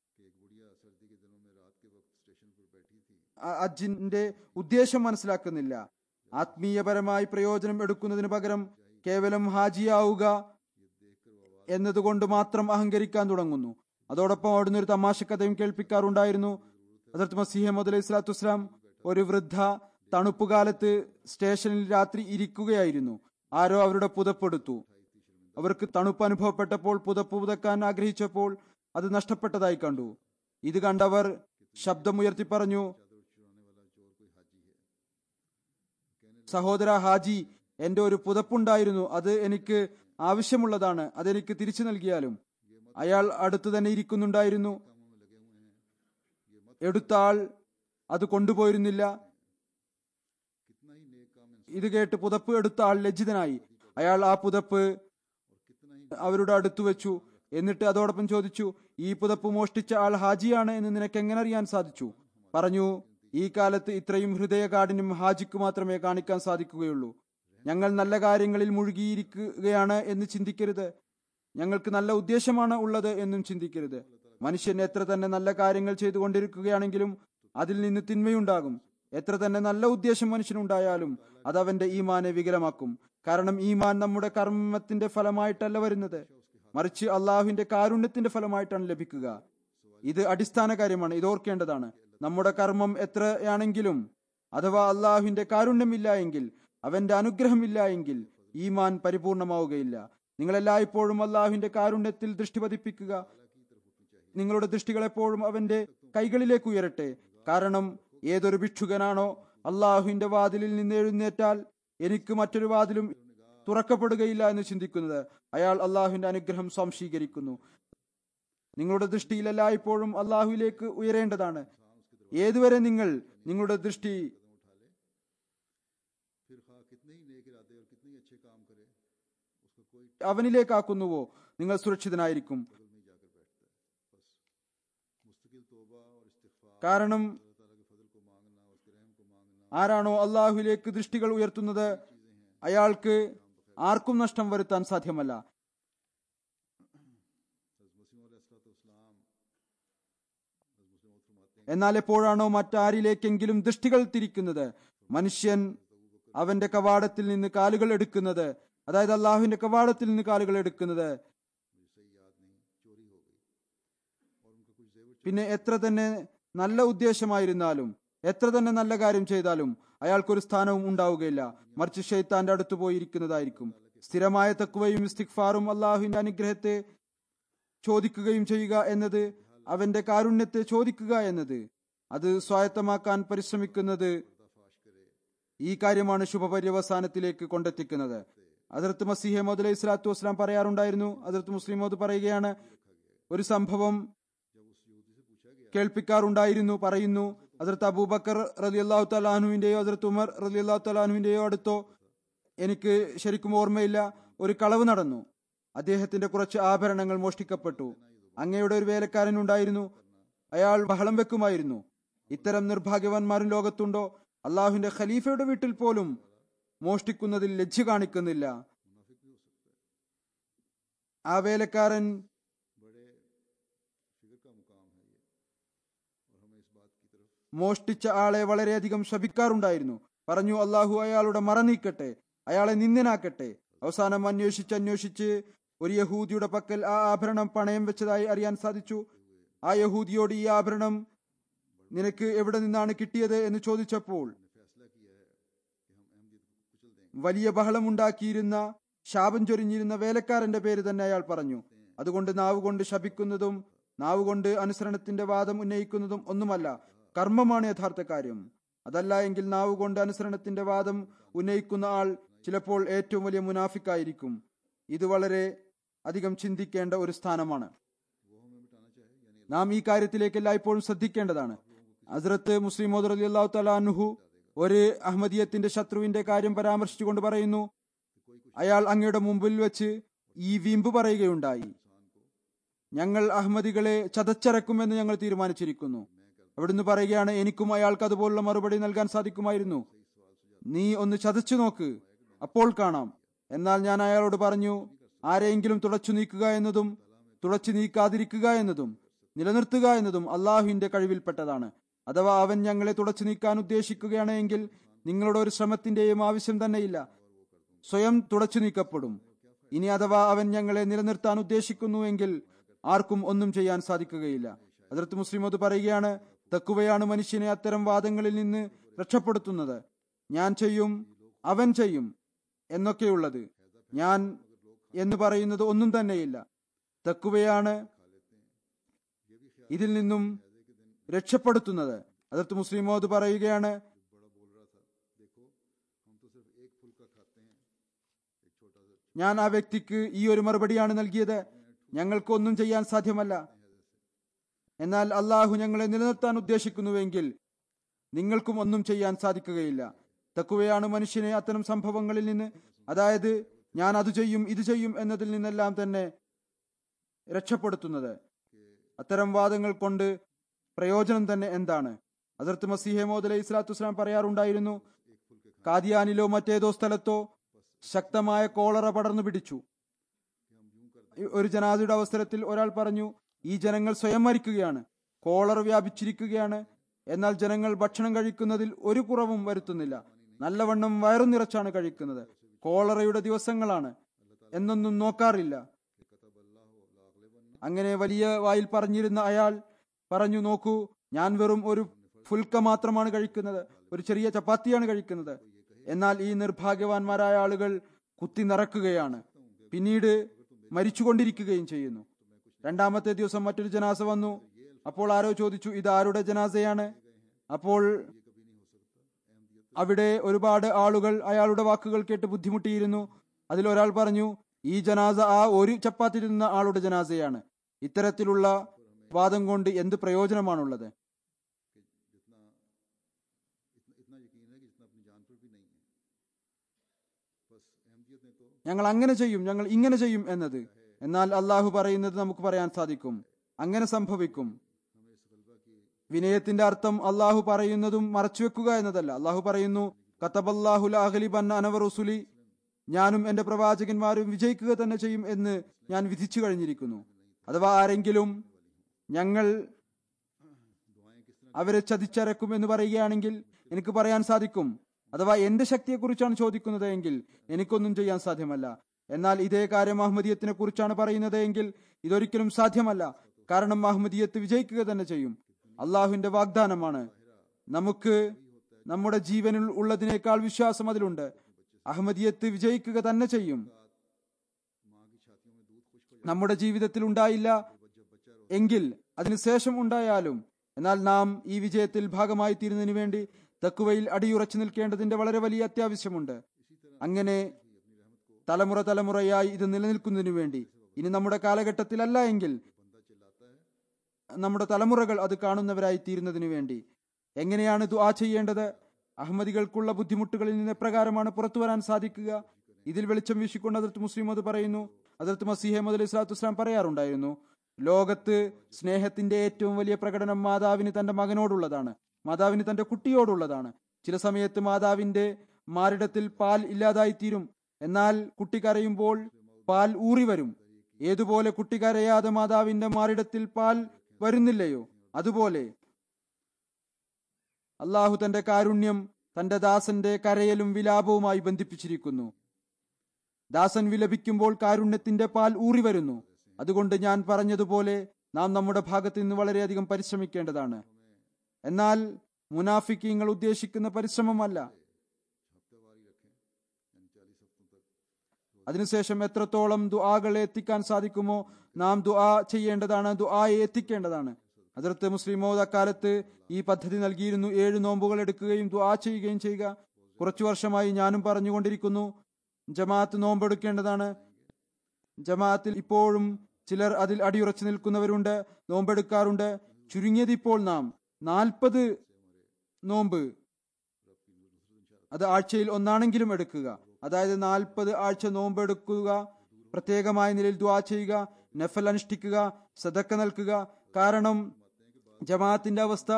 ആ- ഹജ്ജിന്റെ ഉദ്ദേശം മനസ്സിലാക്കുന്നില്ല ആത്മീയപരമായി പ്രയോജനം എടുക്കുന്നതിന് പകരം കേവലം ഹാജിയാവുക എന്നതുകൊണ്ട് മാത്രം അഹങ്കരിക്കാൻ തുടങ്ങുന്നു അതോടൊപ്പം അവിടുന്ന് ഒരു തമാശ കഥയും കേൾപ്പിക്കാറുണ്ടായിരുന്നു അതിർത്ത് മസീഹ മുദ് അലൈഹി സ്വലാത്തു വസ്സലാം ഒരു വൃദ്ധ തണുപ്പുകാലത്ത് സ്റ്റേഷനിൽ രാത്രി ഇരിക്കുകയായിരുന്നു ആരോ അവരുടെ പുതപ്പെടുത്തു അവർക്ക് തണുപ്പ് അനുഭവപ്പെട്ടപ്പോൾ പുതപ്പ് പുതക്കാൻ ആഗ്രഹിച്ചപ്പോൾ അത് നഷ്ടപ്പെട്ടതായി കണ്ടു ഇത് കണ്ടവർ ശബ്ദമുയർത്തി പറഞ്ഞു സഹോദര ഹാജി എന്റെ ഒരു പുതപ്പുണ്ടായിരുന്നു അത് എനിക്ക് ആവശ്യമുള്ളതാണ് അതെനിക്ക് തിരിച്ചു നൽകിയാലും അയാൾ അടുത്തു തന്നെ ഇരിക്കുന്നുണ്ടായിരുന്നു എടുത്ത ആൾ അത് കൊണ്ടുപോയിരുന്നില്ല ഇത് കേട്ട് പുതപ്പ് എടുത്ത ആൾ ലജ്ജിതനായി അയാൾ ആ പുതപ്പ് അവരുടെ അടുത്ത് വെച്ചു എന്നിട്ട് അതോടൊപ്പം ചോദിച്ചു ഈ പുതപ്പ് മോഷ്ടിച്ച ആൾ ഹാജിയാണ് എന്ന് നിനക്ക് എങ്ങനെ അറിയാൻ സാധിച്ചു പറഞ്ഞു ഈ കാലത്ത് ഇത്രയും ഹൃദയകാഠിന്യം ഹാജിക്ക് മാത്രമേ കാണിക്കാൻ സാധിക്കുകയുള്ളൂ ഞങ്ങൾ നല്ല കാര്യങ്ങളിൽ മുഴുകിയിരിക്കുകയാണ് എന്ന് ചിന്തിക്കരുത് ഞങ്ങൾക്ക് നല്ല ഉദ്ദേശമാണ് ഉള്ളത് എന്നും ചിന്തിക്കരുത് മനുഷ്യൻ എത്ര തന്നെ നല്ല കാര്യങ്ങൾ ചെയ്തുകൊണ്ടിരിക്കുകയാണെങ്കിലും അതിൽ നിന്ന് തിന്മയുണ്ടാകും എത്ര തന്നെ നല്ല ഉദ്ദേശം മനുഷ്യനുണ്ടായാലും അത് അവന്റെ ഈമാനെ വികലമാക്കും കാരണം ഈമാൻ നമ്മുടെ കർമ്മത്തിന്റെ ഫലമായിട്ടല്ല വരുന്നത് മറിച്ച് അള്ളാഹുവിന്റെ കാരുണ്യത്തിന്റെ ഫലമായിട്ടാണ് ലഭിക്കുക ഇത് അടിസ്ഥാന കാര്യമാണ് ഇത് ഓർക്കേണ്ടതാണ് നമ്മുടെ കർമ്മം എത്രയാണെങ്കിലും അഥവാ അള്ളാഹുവിന്റെ കാരുണ്യമില്ല എങ്കിൽ അവന്റെ അനുഗ്രഹമില്ല എങ്കിൽ ഈമാൻ പരിപൂർണമാവുകയില്ല നിങ്ങൾ എല്ലായ്പ്പോഴും അള്ളാഹുവിന്റെ കാരുണ്യത്തിൽ ദൃഷ്ടി പതിപ്പിക്കുക നിങ്ങളുടെ ദൃഷ്ടികൾ എപ്പോഴും അവന്റെ കൈകളിലേക്ക് ഉയരട്ടെ കാരണം ഏതൊരു ഭിക്ഷുകനാണോ അള്ളാഹുവിന്റെ വാതിലിൽ നിന്ന് എഴുന്നേറ്റാൽ എനിക്ക് മറ്റൊരു വാതിലും തുറക്കപ്പെടുകയില്ല എന്ന് ചിന്തിക്കുന്നത് അയാൾ അള്ളാഹുവിന്റെ അനുഗ്രഹം സ്വാംശീകരിക്കുന്നു നിങ്ങളുടെ ദൃഷ്ടിയിൽ എല്ലായ്പ്പോഴും അള്ളാഹുവിലേക്ക് ഉയരേണ്ടതാണ് ഏതുവരെ നിങ്ങൾ നിങ്ങളുടെ ദൃഷ്ടി അവനിലേക്കാക്കുന്നുവോ നിങ്ങൾ സുരക്ഷിതനായിരിക്കും കാരണം ആരാണോ അള്ളാഹുവിലേക്ക് ദൃഷ്ടികൾ ഉയർത്തുന്നത് അയാൾക്ക് ആർക്കും നഷ്ടം വരുത്താൻ സാധ്യമല്ല എന്നാൽ എപ്പോഴാണോ മറ്റാരിലേക്കെങ്കിലും ദൃഷ്ടികൾ തിരിക്കുന്നത് മനുഷ്യൻ അവന്റെ കവാടത്തിൽ നിന്ന് കാലുകൾ എടുക്കുന്നത് അതായത് അള്ളാഹുവിന്റെ കവാടത്തിൽ നിന്ന് കാലുകൾ എടുക്കുന്നത് പിന്നെ എത്ര തന്നെ നല്ല ഉദ്ദേശമായിരുന്നാലും എത്ര തന്നെ നല്ല കാര്യം ചെയ്താലും അയാൾക്കൊരു സ്ഥാനവും ഉണ്ടാവുകയില്ല മറിച്ച് ഷെയ്ത്താന്റെ അടുത്ത് പോയിരിക്കുന്നതായിരിക്കും സ്ഥിരമായ തക്കുവയും ഇസ്തിഗ്ഫാറും അള്ളാഹുവിന്റെ അനുഗ്രഹത്തെ ചോദിക്കുകയും ചെയ്യുക എന്നത് അവന്റെ കാരുണ്യത്തെ ചോദിക്കുക എന്നത് അത് സ്വായത്തമാക്കാൻ പരിശ്രമിക്കുന്നത് ഈ കാര്യമാണ് ശുഭപര്യവസാനത്തിലേക്ക് കൊണ്ടെത്തിക്കുന്നത് അതിർത്ത് മസീഹെ മോദ് അലൈഹി സ്വലാത്തു വസ്സലാം പറയാറുണ്ടായിരുന്നു അതിർത്ത് മുസ്ലിം മോദ് പറയുകയാണ് ഒരു സംഭവം കേൾപ്പിക്കാറുണ്ടായിരുന്നു പറയുന്നു അതിർത്ത് അബൂബക്കർ റലി അള്ളാഹു തലാഹുവിന്റെയോ അതിർത്ത് ഉമർ റലി അള്ളാഹു തലാഹുവിന്റെയോ അടുത്തോ എനിക്ക് ശരിക്കും ഓർമ്മയില്ല ഒരു കളവ് നടന്നു അദ്ദേഹത്തിന്റെ കുറച്ച് ആഭരണങ്ങൾ മോഷ്ടിക്കപ്പെട്ടു അങ്ങയുടെ ഒരു വേലക്കാരൻ ഉണ്ടായിരുന്നു അയാൾ ബഹളം വെക്കുമായിരുന്നു ഇത്തരം നിർഭാഗ്യവാന്മാരും ലോകത്തുണ്ടോ അള്ളാഹുവിന്റെ ഖലീഫയുടെ വീട്ടിൽ പോലും മോഷ്ടിക്കുന്നതിൽ ലജ്ജ കാണിക്കുന്നില്ല ആ വേലക്കാരൻ മോഷ്ടിച്ച ആളെ വളരെയധികം ശപിക്കാറുണ്ടായിരുന്നു പറഞ്ഞു അള്ളാഹു അയാളുടെ മറ നീക്കട്ടെ അയാളെ നിന്ദനാക്കട്ടെ അവസാനം അന്വേഷിച്ച് അന്വേഷിച്ച് ഒരു യഹൂദിയുടെ പക്കൽ ആ ആഭരണം പണയം വെച്ചതായി അറിയാൻ സാധിച്ചു ആ യഹൂദിയോട് ഈ ആഭരണം നിനക്ക് എവിടെ നിന്നാണ് കിട്ടിയത് എന്ന് ചോദിച്ചപ്പോൾ വലിയ ബഹളമുണ്ടാക്കിയിരുന്ന ശാപം ചൊരിഞ്ഞിരുന്ന വേലക്കാരന്റെ പേര് തന്നെ അയാൾ പറഞ്ഞു അതുകൊണ്ട് നാവ് കൊണ്ട് ശപിക്കുന്നതും നാവ് കൊണ്ട് അനുസരണത്തിന്റെ വാദം ഉന്നയിക്കുന്നതും ഒന്നുമല്ല കർമ്മമാണ് യഥാർത്ഥ കാര്യം അതല്ല എങ്കിൽ നാവ് കൊണ്ട് അനുസരണത്തിന്റെ വാദം ഉന്നയിക്കുന്ന ആൾ ചിലപ്പോൾ ഏറ്റവും വലിയ മുനാഫിക്കായിരിക്കും ഇത് വളരെ അധികം ചിന്തിക്കേണ്ട ഒരു സ്ഥാനമാണ് നാം ഈ കാര്യത്തിലേക്ക് എല്ലായ്പ്പോഴും ശ്രദ്ധിക്കേണ്ടതാണ് ഹസ്രത്ത് മുസ്ലിം മോദർ അലി അള്ളാഹു തലാൻഹു ഒരു അഹമ്മദിയത്തിന്റെ ശത്രുവിന്റെ കാര്യം പരാമർശിച്ചുകൊണ്ട് പറയുന്നു അയാൾ അങ്ങയുടെ മുമ്പിൽ വെച്ച് ഈ വീമ്പ് പറയുകയുണ്ടായി ഞങ്ങൾ അഹമ്മദികളെ ചതച്ചരക്കുമെന്ന് ഞങ്ങൾ തീരുമാനിച്ചിരിക്കുന്നു അവിടുന്ന് പറയുകയാണ് എനിക്കും അയാൾക്ക് അതുപോലുള്ള മറുപടി നൽകാൻ സാധിക്കുമായിരുന്നു നീ ഒന്ന് ചതച്ചു നോക്ക് അപ്പോൾ കാണാം എന്നാൽ ഞാൻ അയാളോട് പറഞ്ഞു ആരെയെങ്കിലും തുടച്ചു നീക്കുക എന്നതും തുടച്ചു നീക്കാതിരിക്കുക എന്നതും നിലനിർത്തുക എന്നതും അള്ളാഹുവിന്റെ കഴിവിൽപ്പെട്ടതാണ് അഥവാ അവൻ ഞങ്ങളെ തുടച്ചു നീക്കാൻ ഉദ്ദേശിക്കുകയാണെങ്കിൽ നിങ്ങളുടെ ഒരു ശ്രമത്തിന്റെയും ആവശ്യം തന്നെയില്ല സ്വയം തുടച്ചു നീക്കപ്പെടും ഇനി അഥവാ അവൻ ഞങ്ങളെ നിലനിർത്താൻ ഉദ്ദേശിക്കുന്നുവെങ്കിൽ ആർക്കും ഒന്നും ചെയ്യാൻ സാധിക്കുകയില്ല അതിർത്ത് മുസ്ലിം അത് പറയുകയാണ് തക്കുവയാണ് മനുഷ്യനെ അത്തരം വാദങ്ങളിൽ നിന്ന് രക്ഷപ്പെടുത്തുന്നത് ഞാൻ ചെയ്യും അവൻ ചെയ്യും എന്നൊക്കെയുള്ളത് ഞാൻ എന്ന് പറയുന്നത് ഒന്നും തന്നെയില്ല തക്കുവയാണ് ഇതിൽ നിന്നും രക്ഷപ്പെടുത്തുന്നത് അതിർത്ത് മുസ്ലിമോത് പറയുകയാണ് ഞാൻ ആ വ്യക്തിക്ക് ഈ ഒരു മറുപടിയാണ് നൽകിയത് ഞങ്ങൾക്കൊന്നും ചെയ്യാൻ സാധ്യമല്ല എന്നാൽ അള്ളാഹു ഞങ്ങളെ നിലനിർത്താൻ ഉദ്ദേശിക്കുന്നുവെങ്കിൽ നിങ്ങൾക്കും ഒന്നും ചെയ്യാൻ സാധിക്കുകയില്ല തക്കുവയാണ് മനുഷ്യനെ അത്തരം സംഭവങ്ങളിൽ നിന്ന് അതായത് ഞാൻ അത് ചെയ്യും ഇത് ചെയ്യും എന്നതിൽ നിന്നെല്ലാം തന്നെ രക്ഷപ്പെടുത്തുന്നത് അത്തരം വാദങ്ങൾ കൊണ്ട് പ്രയോജനം തന്നെ എന്താണ് അതിർത്ത് മസീഹെ മോദ് അലൈഹി സ്വലാത്തു വസ്സലാം പറയാറുണ്ടായിരുന്നു കാദിയാനിലോ മറ്റേതോ സ്ഥലത്തോ ശക്തമായ കോളറ പടർന്നു പിടിച്ചു ഒരു ജനാദയുടെ അവസരത്തിൽ ഒരാൾ പറഞ്ഞു ഈ ജനങ്ങൾ സ്വയം മരിക്കുകയാണ് കോളർ വ്യാപിച്ചിരിക്കുകയാണ് എന്നാൽ ജനങ്ങൾ ഭക്ഷണം കഴിക്കുന്നതിൽ ഒരു കുറവും വരുത്തുന്നില്ല നല്ലവണ്ണം വയറും നിറച്ചാണ് കഴിക്കുന്നത് കോളറയുടെ ദിവസങ്ങളാണ് എന്നൊന്നും നോക്കാറില്ല അങ്ങനെ വലിയ വായിൽ പറഞ്ഞിരുന്ന അയാൾ പറഞ്ഞു നോക്കൂ ഞാൻ വെറും ഒരു ഫുൽക്ക മാത്രമാണ് കഴിക്കുന്നത് ഒരു ചെറിയ ചപ്പാത്തിയാണ് കഴിക്കുന്നത് എന്നാൽ ഈ നിർഭാഗ്യവാന്മാരായ ആളുകൾ കുത്തി നിറക്കുകയാണ് പിന്നീട് മരിച്ചുകൊണ്ടിരിക്കുകയും ചെയ്യുന്നു രണ്ടാമത്തെ ദിവസം മറ്റൊരു ജനാസ വന്നു അപ്പോൾ ആരോ ചോദിച്ചു ഇത് ആരുടെ ജനാസയാണ് അപ്പോൾ അവിടെ ഒരുപാട് ആളുകൾ അയാളുടെ വാക്കുകൾ കേട്ട് ബുദ്ധിമുട്ടിയിരുന്നു അതിൽ ഒരാൾ പറഞ്ഞു ഈ ജനാസ ആ ഒരു ചപ്പാത്തി തിന്ന ആളുടെ ജനാസയാണ് ഇത്തരത്തിലുള്ള വാദം കൊണ്ട് എന്ത് പ്രയോജനമാണുള്ളത് ഞങ്ങൾ അങ്ങനെ ചെയ്യും ഞങ്ങൾ ഇങ്ങനെ ചെയ്യും എന്നത് എന്നാൽ അള്ളാഹു പറയുന്നത് നമുക്ക് പറയാൻ സാധിക്കും അങ്ങനെ സംഭവിക്കും വിനയത്തിന്റെ അർത്ഥം അള്ളാഹു പറയുന്നതും മറച്ചുവെക്കുക എന്നതല്ല അള്ളാഹു പറയുന്നു കത്തബല്ലാഹുൽ അഹലിബൻ അനവറുസുലി ഞാനും എന്റെ പ്രവാചകന്മാരും വിജയിക്കുക തന്നെ ചെയ്യും എന്ന് ഞാൻ വിധിച്ചു കഴിഞ്ഞിരിക്കുന്നു അഥവാ ആരെങ്കിലും ഞങ്ങൾ അവരെ ചതിച്ചരക്കും എന്ന് പറയുകയാണെങ്കിൽ എനിക്ക് പറയാൻ സാധിക്കും അഥവാ എന്റെ ശക്തിയെക്കുറിച്ചാണ് ചോദിക്കുന്നത് എങ്കിൽ എനിക്കൊന്നും ചെയ്യാൻ സാധ്യമല്ല എന്നാൽ ഇതേ കാര്യം അഹമ്മദീയത്തിനെ കുറിച്ചാണ് പറയുന്നത് എങ്കിൽ ഇതൊരിക്കലും സാധ്യമല്ല കാരണം അഹമ്മദീയത്ത് വിജയിക്കുക തന്നെ ചെയ്യും അള്ളാഹുവിന്റെ വാഗ്ദാനമാണ് നമുക്ക് നമ്മുടെ ജീവനിൽ ഉള്ളതിനേക്കാൾ വിശ്വാസം അതിലുണ്ട് അഹമ്മദിയത്ത് വിജയിക്കുക തന്നെ ചെയ്യും നമ്മുടെ ജീവിതത്തിൽ ഉണ്ടായില്ല എങ്കിൽ അതിനുശേഷം ഉണ്ടായാലും എന്നാൽ നാം ഈ വിജയത്തിൽ ഭാഗമായി തീരുന്നതിന് വേണ്ടി തക്കുവയിൽ അടിയുറച്ചു നിൽക്കേണ്ടതിന്റെ വളരെ വലിയ അത്യാവശ്യമുണ്ട് അങ്ങനെ തലമുറ തലമുറയായി ഇത് നിലനിൽക്കുന്നതിനു വേണ്ടി ഇനി നമ്മുടെ കാലഘട്ടത്തിലല്ല എങ്കിൽ നമ്മുടെ തലമുറകൾ അത് കാണുന്നവരായി തീരുന്നതിനു വേണ്ടി എങ്ങനെയാണ് ദുആ ചെയ്യേണ്ടത് അഹമ്മദികൾക്കുള്ള ബുദ്ധിമുട്ടുകളിൽ നിന്ന് എപ്രകാരമാണ് പുറത്തു വരാൻ സാധിക്കുക ഇതിൽ വെളിച്ചം വീശിക്കൊണ്ട് അതിർത്ത് മുസ്ലിം അത് പറയുന്നു അതിർത്ത് മസീഹ് അലി സ്വലാത്തു വസ്ലാം പറയാറുണ്ടായിരുന്നു ലോകത്ത് സ്നേഹത്തിന്റെ ഏറ്റവും വലിയ പ്രകടനം മാതാവിന് തന്റെ മകനോടുള്ളതാണ് മാതാവിന് തന്റെ കുട്ടിയോടുള്ളതാണ് ചില സമയത്ത് മാതാവിന്റെ മാറിടത്തിൽ പാൽ ഇല്ലാതായിത്തീരും എന്നാൽ കുട്ടി കരയുമ്പോൾ പാൽ ഊറി വരും ഏതുപോലെ കുട്ടി കരയാതെ മാതാവിന്റെ മാറിടത്തിൽ പാൽ വരുന്നില്ലയോ അതുപോലെ അള്ളാഹു തന്റെ കാരുണ്യം തന്റെ ദാസന്റെ കരയലും വിലാപവുമായി ബന്ധിപ്പിച്ചിരിക്കുന്നു ദാസൻ വിലപിക്കുമ്പോൾ കാരുണ്യത്തിന്റെ പാൽ ഊറി വരുന്നു അതുകൊണ്ട് ഞാൻ പറഞ്ഞതുപോലെ നാം നമ്മുടെ ഭാഗത്ത് നിന്ന് വളരെയധികം പരിശ്രമിക്കേണ്ടതാണ് എന്നാൽ മുനാഫിക്കീങ്ങൾ ഉദ്ദേശിക്കുന്ന പരിശ്രമമല്ല അതിനുശേഷം എത്രത്തോളം ദുആകളെ എത്തിക്കാൻ സാധിക്കുമോ നാം ദുആ ചെയ്യേണ്ടതാണ് ദുആയെ എത്തിക്കേണ്ടതാണ് അതിർത്ത് മുസ്ലിമോദ് അക്കാലത്ത് ഈ പദ്ധതി നൽകിയിരുന്നു ഏഴ് നോമ്പുകൾ എടുക്കുകയും ദുആ ചെയ്യുകയും ചെയ്യുക കുറച്ചു വർഷമായി ഞാനും പറഞ്ഞുകൊണ്ടിരിക്കുന്നു ജമാഅത്ത് നോമ്പെടുക്കേണ്ടതാണ് ജമാഅത്തിൽ ഇപ്പോഴും ചിലർ അതിൽ അടിയുറച്ചു നിൽക്കുന്നവരുണ്ട് നോമ്പെടുക്കാറുണ്ട് ചുരുങ്ങിയത് ഇപ്പോൾ നാം നാൽപ്പത് നോമ്പ് അത് ആഴ്ചയിൽ ഒന്നാണെങ്കിലും എടുക്കുക അതായത് നാൽപ്പത് ആഴ്ച നോമ്പെടുക്കുക പ്രത്യേകമായ നിലയിൽ ദ്വാ ചെയ്യുക നഫൽ അനുഷ്ഠിക്കുക സദക്ക നൽകുക കാരണം ജമാഅത്തിന്റെ അവസ്ഥ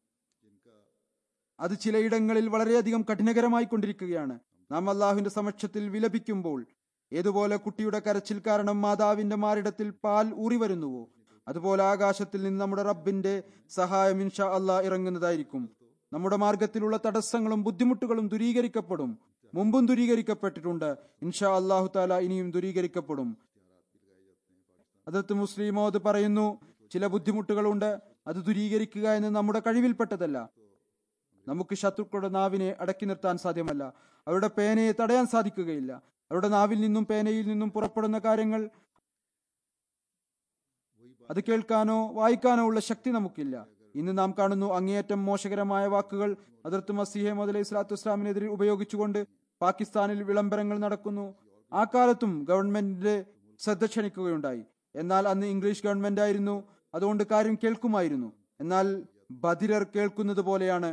അത് ചിലയിടങ്ങളിൽ വളരെയധികം കഠിനകരമായി കൊണ്ടിരിക്കുകയാണ് നാം അള്ളാഹുവിന്റെ സമക്ഷത്തിൽ വിലപിക്കുമ്പോൾ ഏതുപോലെ കുട്ടിയുടെ കരച്ചിൽ കാരണം മാതാവിന്റെ മാറിടത്തിൽ പാൽ ഊറി വരുന്നുവോ അതുപോലെ ആകാശത്തിൽ നിന്ന് നമ്മുടെ റബ്ബിന്റെ സഹായം ഇൻഷാ അള്ളാഹ് ഇറങ്ങുന്നതായിരിക്കും നമ്മുടെ മാർഗത്തിലുള്ള തടസ്സങ്ങളും ബുദ്ധിമുട്ടുകളും ദൂരീകരിക്കപ്പെടും മുമ്പും ദൂരീകരിക്കപ്പെട്ടിട്ടുണ്ട് ഇൻഷാ അള്ളാഹു താല ഇനിയും ദൂരീകരിക്കപ്പെടും അതത്ത് മുസ്ലിമോത് പറയുന്നു ചില ബുദ്ധിമുട്ടുകളുണ്ട് അത് ദൂരീകരിക്കുക എന്ന് നമ്മുടെ കഴിവിൽപ്പെട്ടതല്ല നമുക്ക് ശത്രുക്കളുടെ നാവിനെ അടക്കി നിർത്താൻ സാധ്യമല്ല അവരുടെ പേനയെ തടയാൻ സാധിക്കുകയില്ല അവരുടെ നാവിൽ നിന്നും പേനയിൽ നിന്നും പുറപ്പെടുന്ന കാര്യങ്ങൾ അത് കേൾക്കാനോ വായിക്കാനോ ഉള്ള ശക്തി നമുക്കില്ല ഇന്ന് നാം കാണുന്നു അങ്ങേയറ്റം മോശകരമായ വാക്കുകൾ അതിർത്ത് മസീഹെ മുതലൈഹി സ്വലാത്തു വസ്ലാമിനെതിരെ ഉപയോഗിച്ചുകൊണ്ട് പാകിസ്ഥാനിൽ വിളംബരങ്ങൾ നടക്കുന്നു ആ കാലത്തും ഗവൺമെന്റിന്റെ ശ്രദ്ധ ക്ഷണിക്കുകയുണ്ടായി എന്നാൽ അന്ന് ഇംഗ്ലീഷ് ഗവൺമെന്റ് ആയിരുന്നു അതുകൊണ്ട് കാര്യം കേൾക്കുമായിരുന്നു എന്നാൽ ബധിരർ കേൾക്കുന്നത് പോലെയാണ്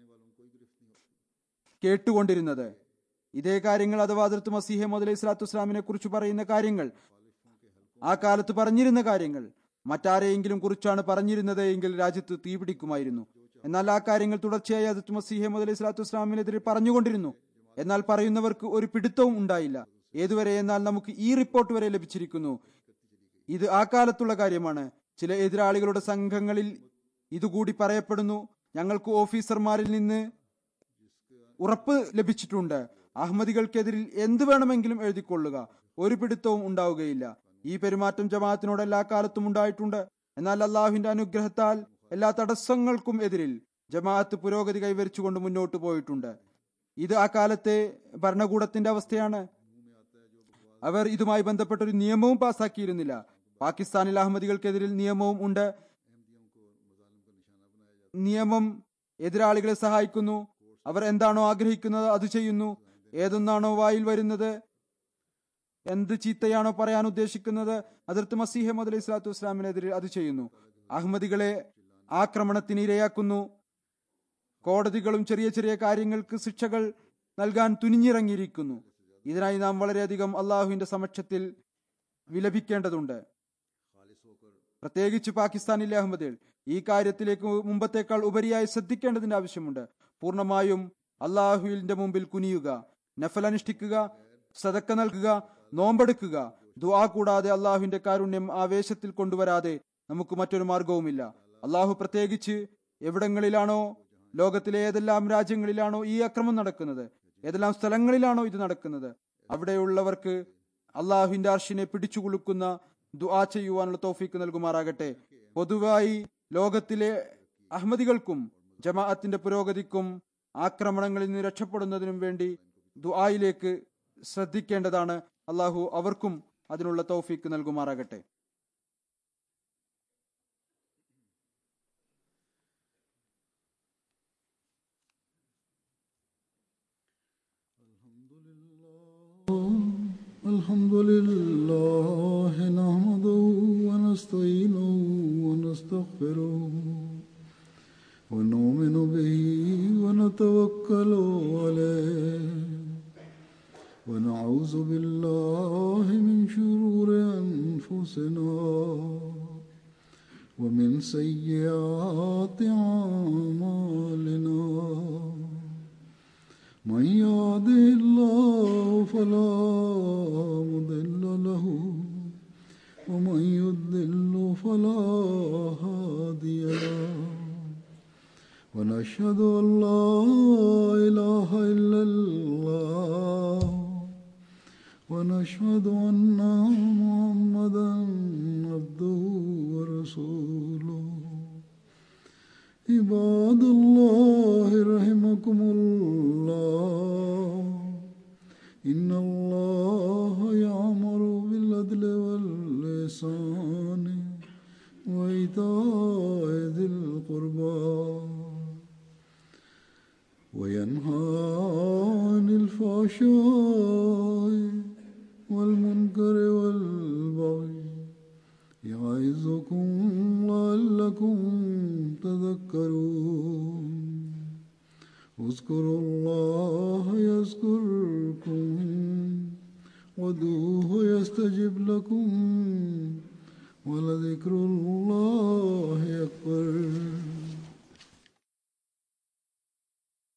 കേട്ടുകൊണ്ടിരുന്നത് ഇതേ കാര്യങ്ങൾ അഥവാ അതിർത്ത് മസീഹെ മുതലൈഹി സ്വലാത്തു വസ്ലാമിനെ കുറിച്ച് പറയുന്ന കാര്യങ്ങൾ ആ കാലത്ത് പറഞ്ഞിരുന്ന കാര്യങ്ങൾ മറ്റാരെയെങ്കിലും കുറിച്ചാണ് പറഞ്ഞിരുന്നത് എങ്കിൽ രാജ്യത്ത് തീപിടിക്കുമായിരുന്നു എന്നാൽ ആ കാര്യങ്ങൾ തുടർച്ചയായി അതിർത്ത് മസീഹെ മുതലൈഹി സ്വലാത്തു വസ്ലാമിനെതിരെ പറഞ്ഞുകൊണ്ടിരുന്നു എന്നാൽ പറയുന്നവർക്ക് ഒരു പിടുത്തവും ഉണ്ടായില്ല ഏതുവരെ എന്നാൽ നമുക്ക് ഈ റിപ്പോർട്ട് വരെ ലഭിച്ചിരിക്കുന്നു ഇത് ആ കാലത്തുള്ള കാര്യമാണ് ചില എതിരാളികളുടെ സംഘങ്ങളിൽ ഇതുകൂടി പറയപ്പെടുന്നു ഞങ്ങൾക്ക് ഓഫീസർമാരിൽ നിന്ന് ഉറപ്പ് ലഭിച്ചിട്ടുണ്ട് അഹമ്മദികൾക്കെതിരിൽ എന്ത് വേണമെങ്കിലും എഴുതിക്കൊള്ളുക ഒരു പിടുത്തവും ഉണ്ടാവുകയില്ല ഈ പെരുമാറ്റം ജമാഅത്തിനോട് എല്ലാ കാലത്തും ഉണ്ടായിട്ടുണ്ട് എന്നാൽ അള്ളാഹുവിന്റെ അനുഗ്രഹത്താൽ എല്ലാ തടസ്സങ്ങൾക്കും എതിരിൽ ജമാഅത്ത് പുരോഗതി കൈവരിച്ചുകൊണ്ട് മുന്നോട്ട് പോയിട്ടുണ്ട് ഇത് ആ കാലത്തെ ഭരണകൂടത്തിന്റെ അവസ്ഥയാണ് അവർ ഇതുമായി ബന്ധപ്പെട്ട ഒരു നിയമവും പാസാക്കിയിരുന്നില്ല പാകിസ്ഥാനിൽ അഹമ്മദികൾക്കെതിരിൽ നിയമവും ഉണ്ട് നിയമം എതിരാളികളെ സഹായിക്കുന്നു അവർ എന്താണോ ആഗ്രഹിക്കുന്നത് അത് ചെയ്യുന്നു ഏതൊന്നാണോ വായിൽ വരുന്നത് എന്ത് ചീത്തയാണോ പറയാൻ ഉദ്ദേശിക്കുന്നത് അതിർത്ത് മസീഹ മുതലി ഇസ്ലാത്തു വസ്ലാമിനെതിരെ അത് ചെയ്യുന്നു അഹമ്മദികളെ ആക്രമണത്തിന് ഇരയാക്കുന്നു കോടതികളും ചെറിയ ചെറിയ കാര്യങ്ങൾക്ക് ശിക്ഷകൾ നൽകാൻ തുനിഞ്ഞിറങ്ങിയിരിക്കുന്നു ഇതിനായി നാം വളരെയധികം അള്ളാഹുവിന്റെ സമക്ഷത്തിൽ വിലപിക്കേണ്ടതുണ്ട് പ്രത്യേകിച്ച് പാകിസ്ഥാനിലെ അഹമ്മദികൾ ഈ കാര്യത്തിലേക്ക് മുമ്പത്തേക്കാൾ ഉപരിയായി ശ്രദ്ധിക്കേണ്ടതിന്റെ ആവശ്യമുണ്ട് പൂർണ്ണമായും അള്ളാഹുവിന്റെ മുമ്പിൽ കുനിയുക നഫൽ അനുഷ്ഠിക്കുക സതക്ക നൽകുക നോമ്പെടുക്കുക ദുആ കൂടാതെ അള്ളാഹുവിന്റെ കാരുണ്യം ആവേശത്തിൽ കൊണ്ടുവരാതെ നമുക്ക് മറ്റൊരു മാർഗവുമില്ല അള്ളാഹു പ്രത്യേകിച്ച് എവിടങ്ങളിലാണോ ലോകത്തിലെ ഏതെല്ലാം രാജ്യങ്ങളിലാണോ ഈ അക്രമം നടക്കുന്നത് ഏതെല്ലാം സ്ഥലങ്ങളിലാണോ ഇത് നടക്കുന്നത് അവിടെയുള്ളവർക്ക് അള്ളാഹുവിന്റെ അർഷിനെ പിടിച്ചുകുലുക്കുന്ന ദുആ ചെയ്യുവാനുള്ള തോഫീക്ക് നൽകുമാറാകട്ടെ പൊതുവായി ലോകത്തിലെ അഹമ്മദികൾക്കും ജമാഅത്തിന്റെ പുരോഗതിക്കും ആക്രമണങ്ങളിൽ നിന്ന് രക്ഷപ്പെടുന്നതിനും വേണ്ടി ദുആയിലേക്ക് ശ്രദ്ധിക്കേണ്ടതാണ് അള്ളാഹു അവർക്കും അതിനുള്ള തൗഫീക്ക് നൽകുമാറാകട്ടെ الحمد لله نحمده ونستعينه ونستغفره ونؤمن به ونتوكل عليه ونعوذ بالله من شرور أنفسنا ومن سيئات أعمالنا من يهده الله فلا مضل له ومن يضلل فلا هادي له ونشهد أن لا إله إلا الله ونشهد أن محمدا عبده ورسوله عباد الله رحمكم الله إن الله يأمر بالعدل واللسان وإيتاء ذي القربى وينهى عن الفحشاء والمنكر والبغي يعظكم لعلكم تذكرون اذكروا الله يذكركم ودوه يستجب لكم ولذكر الله أكبر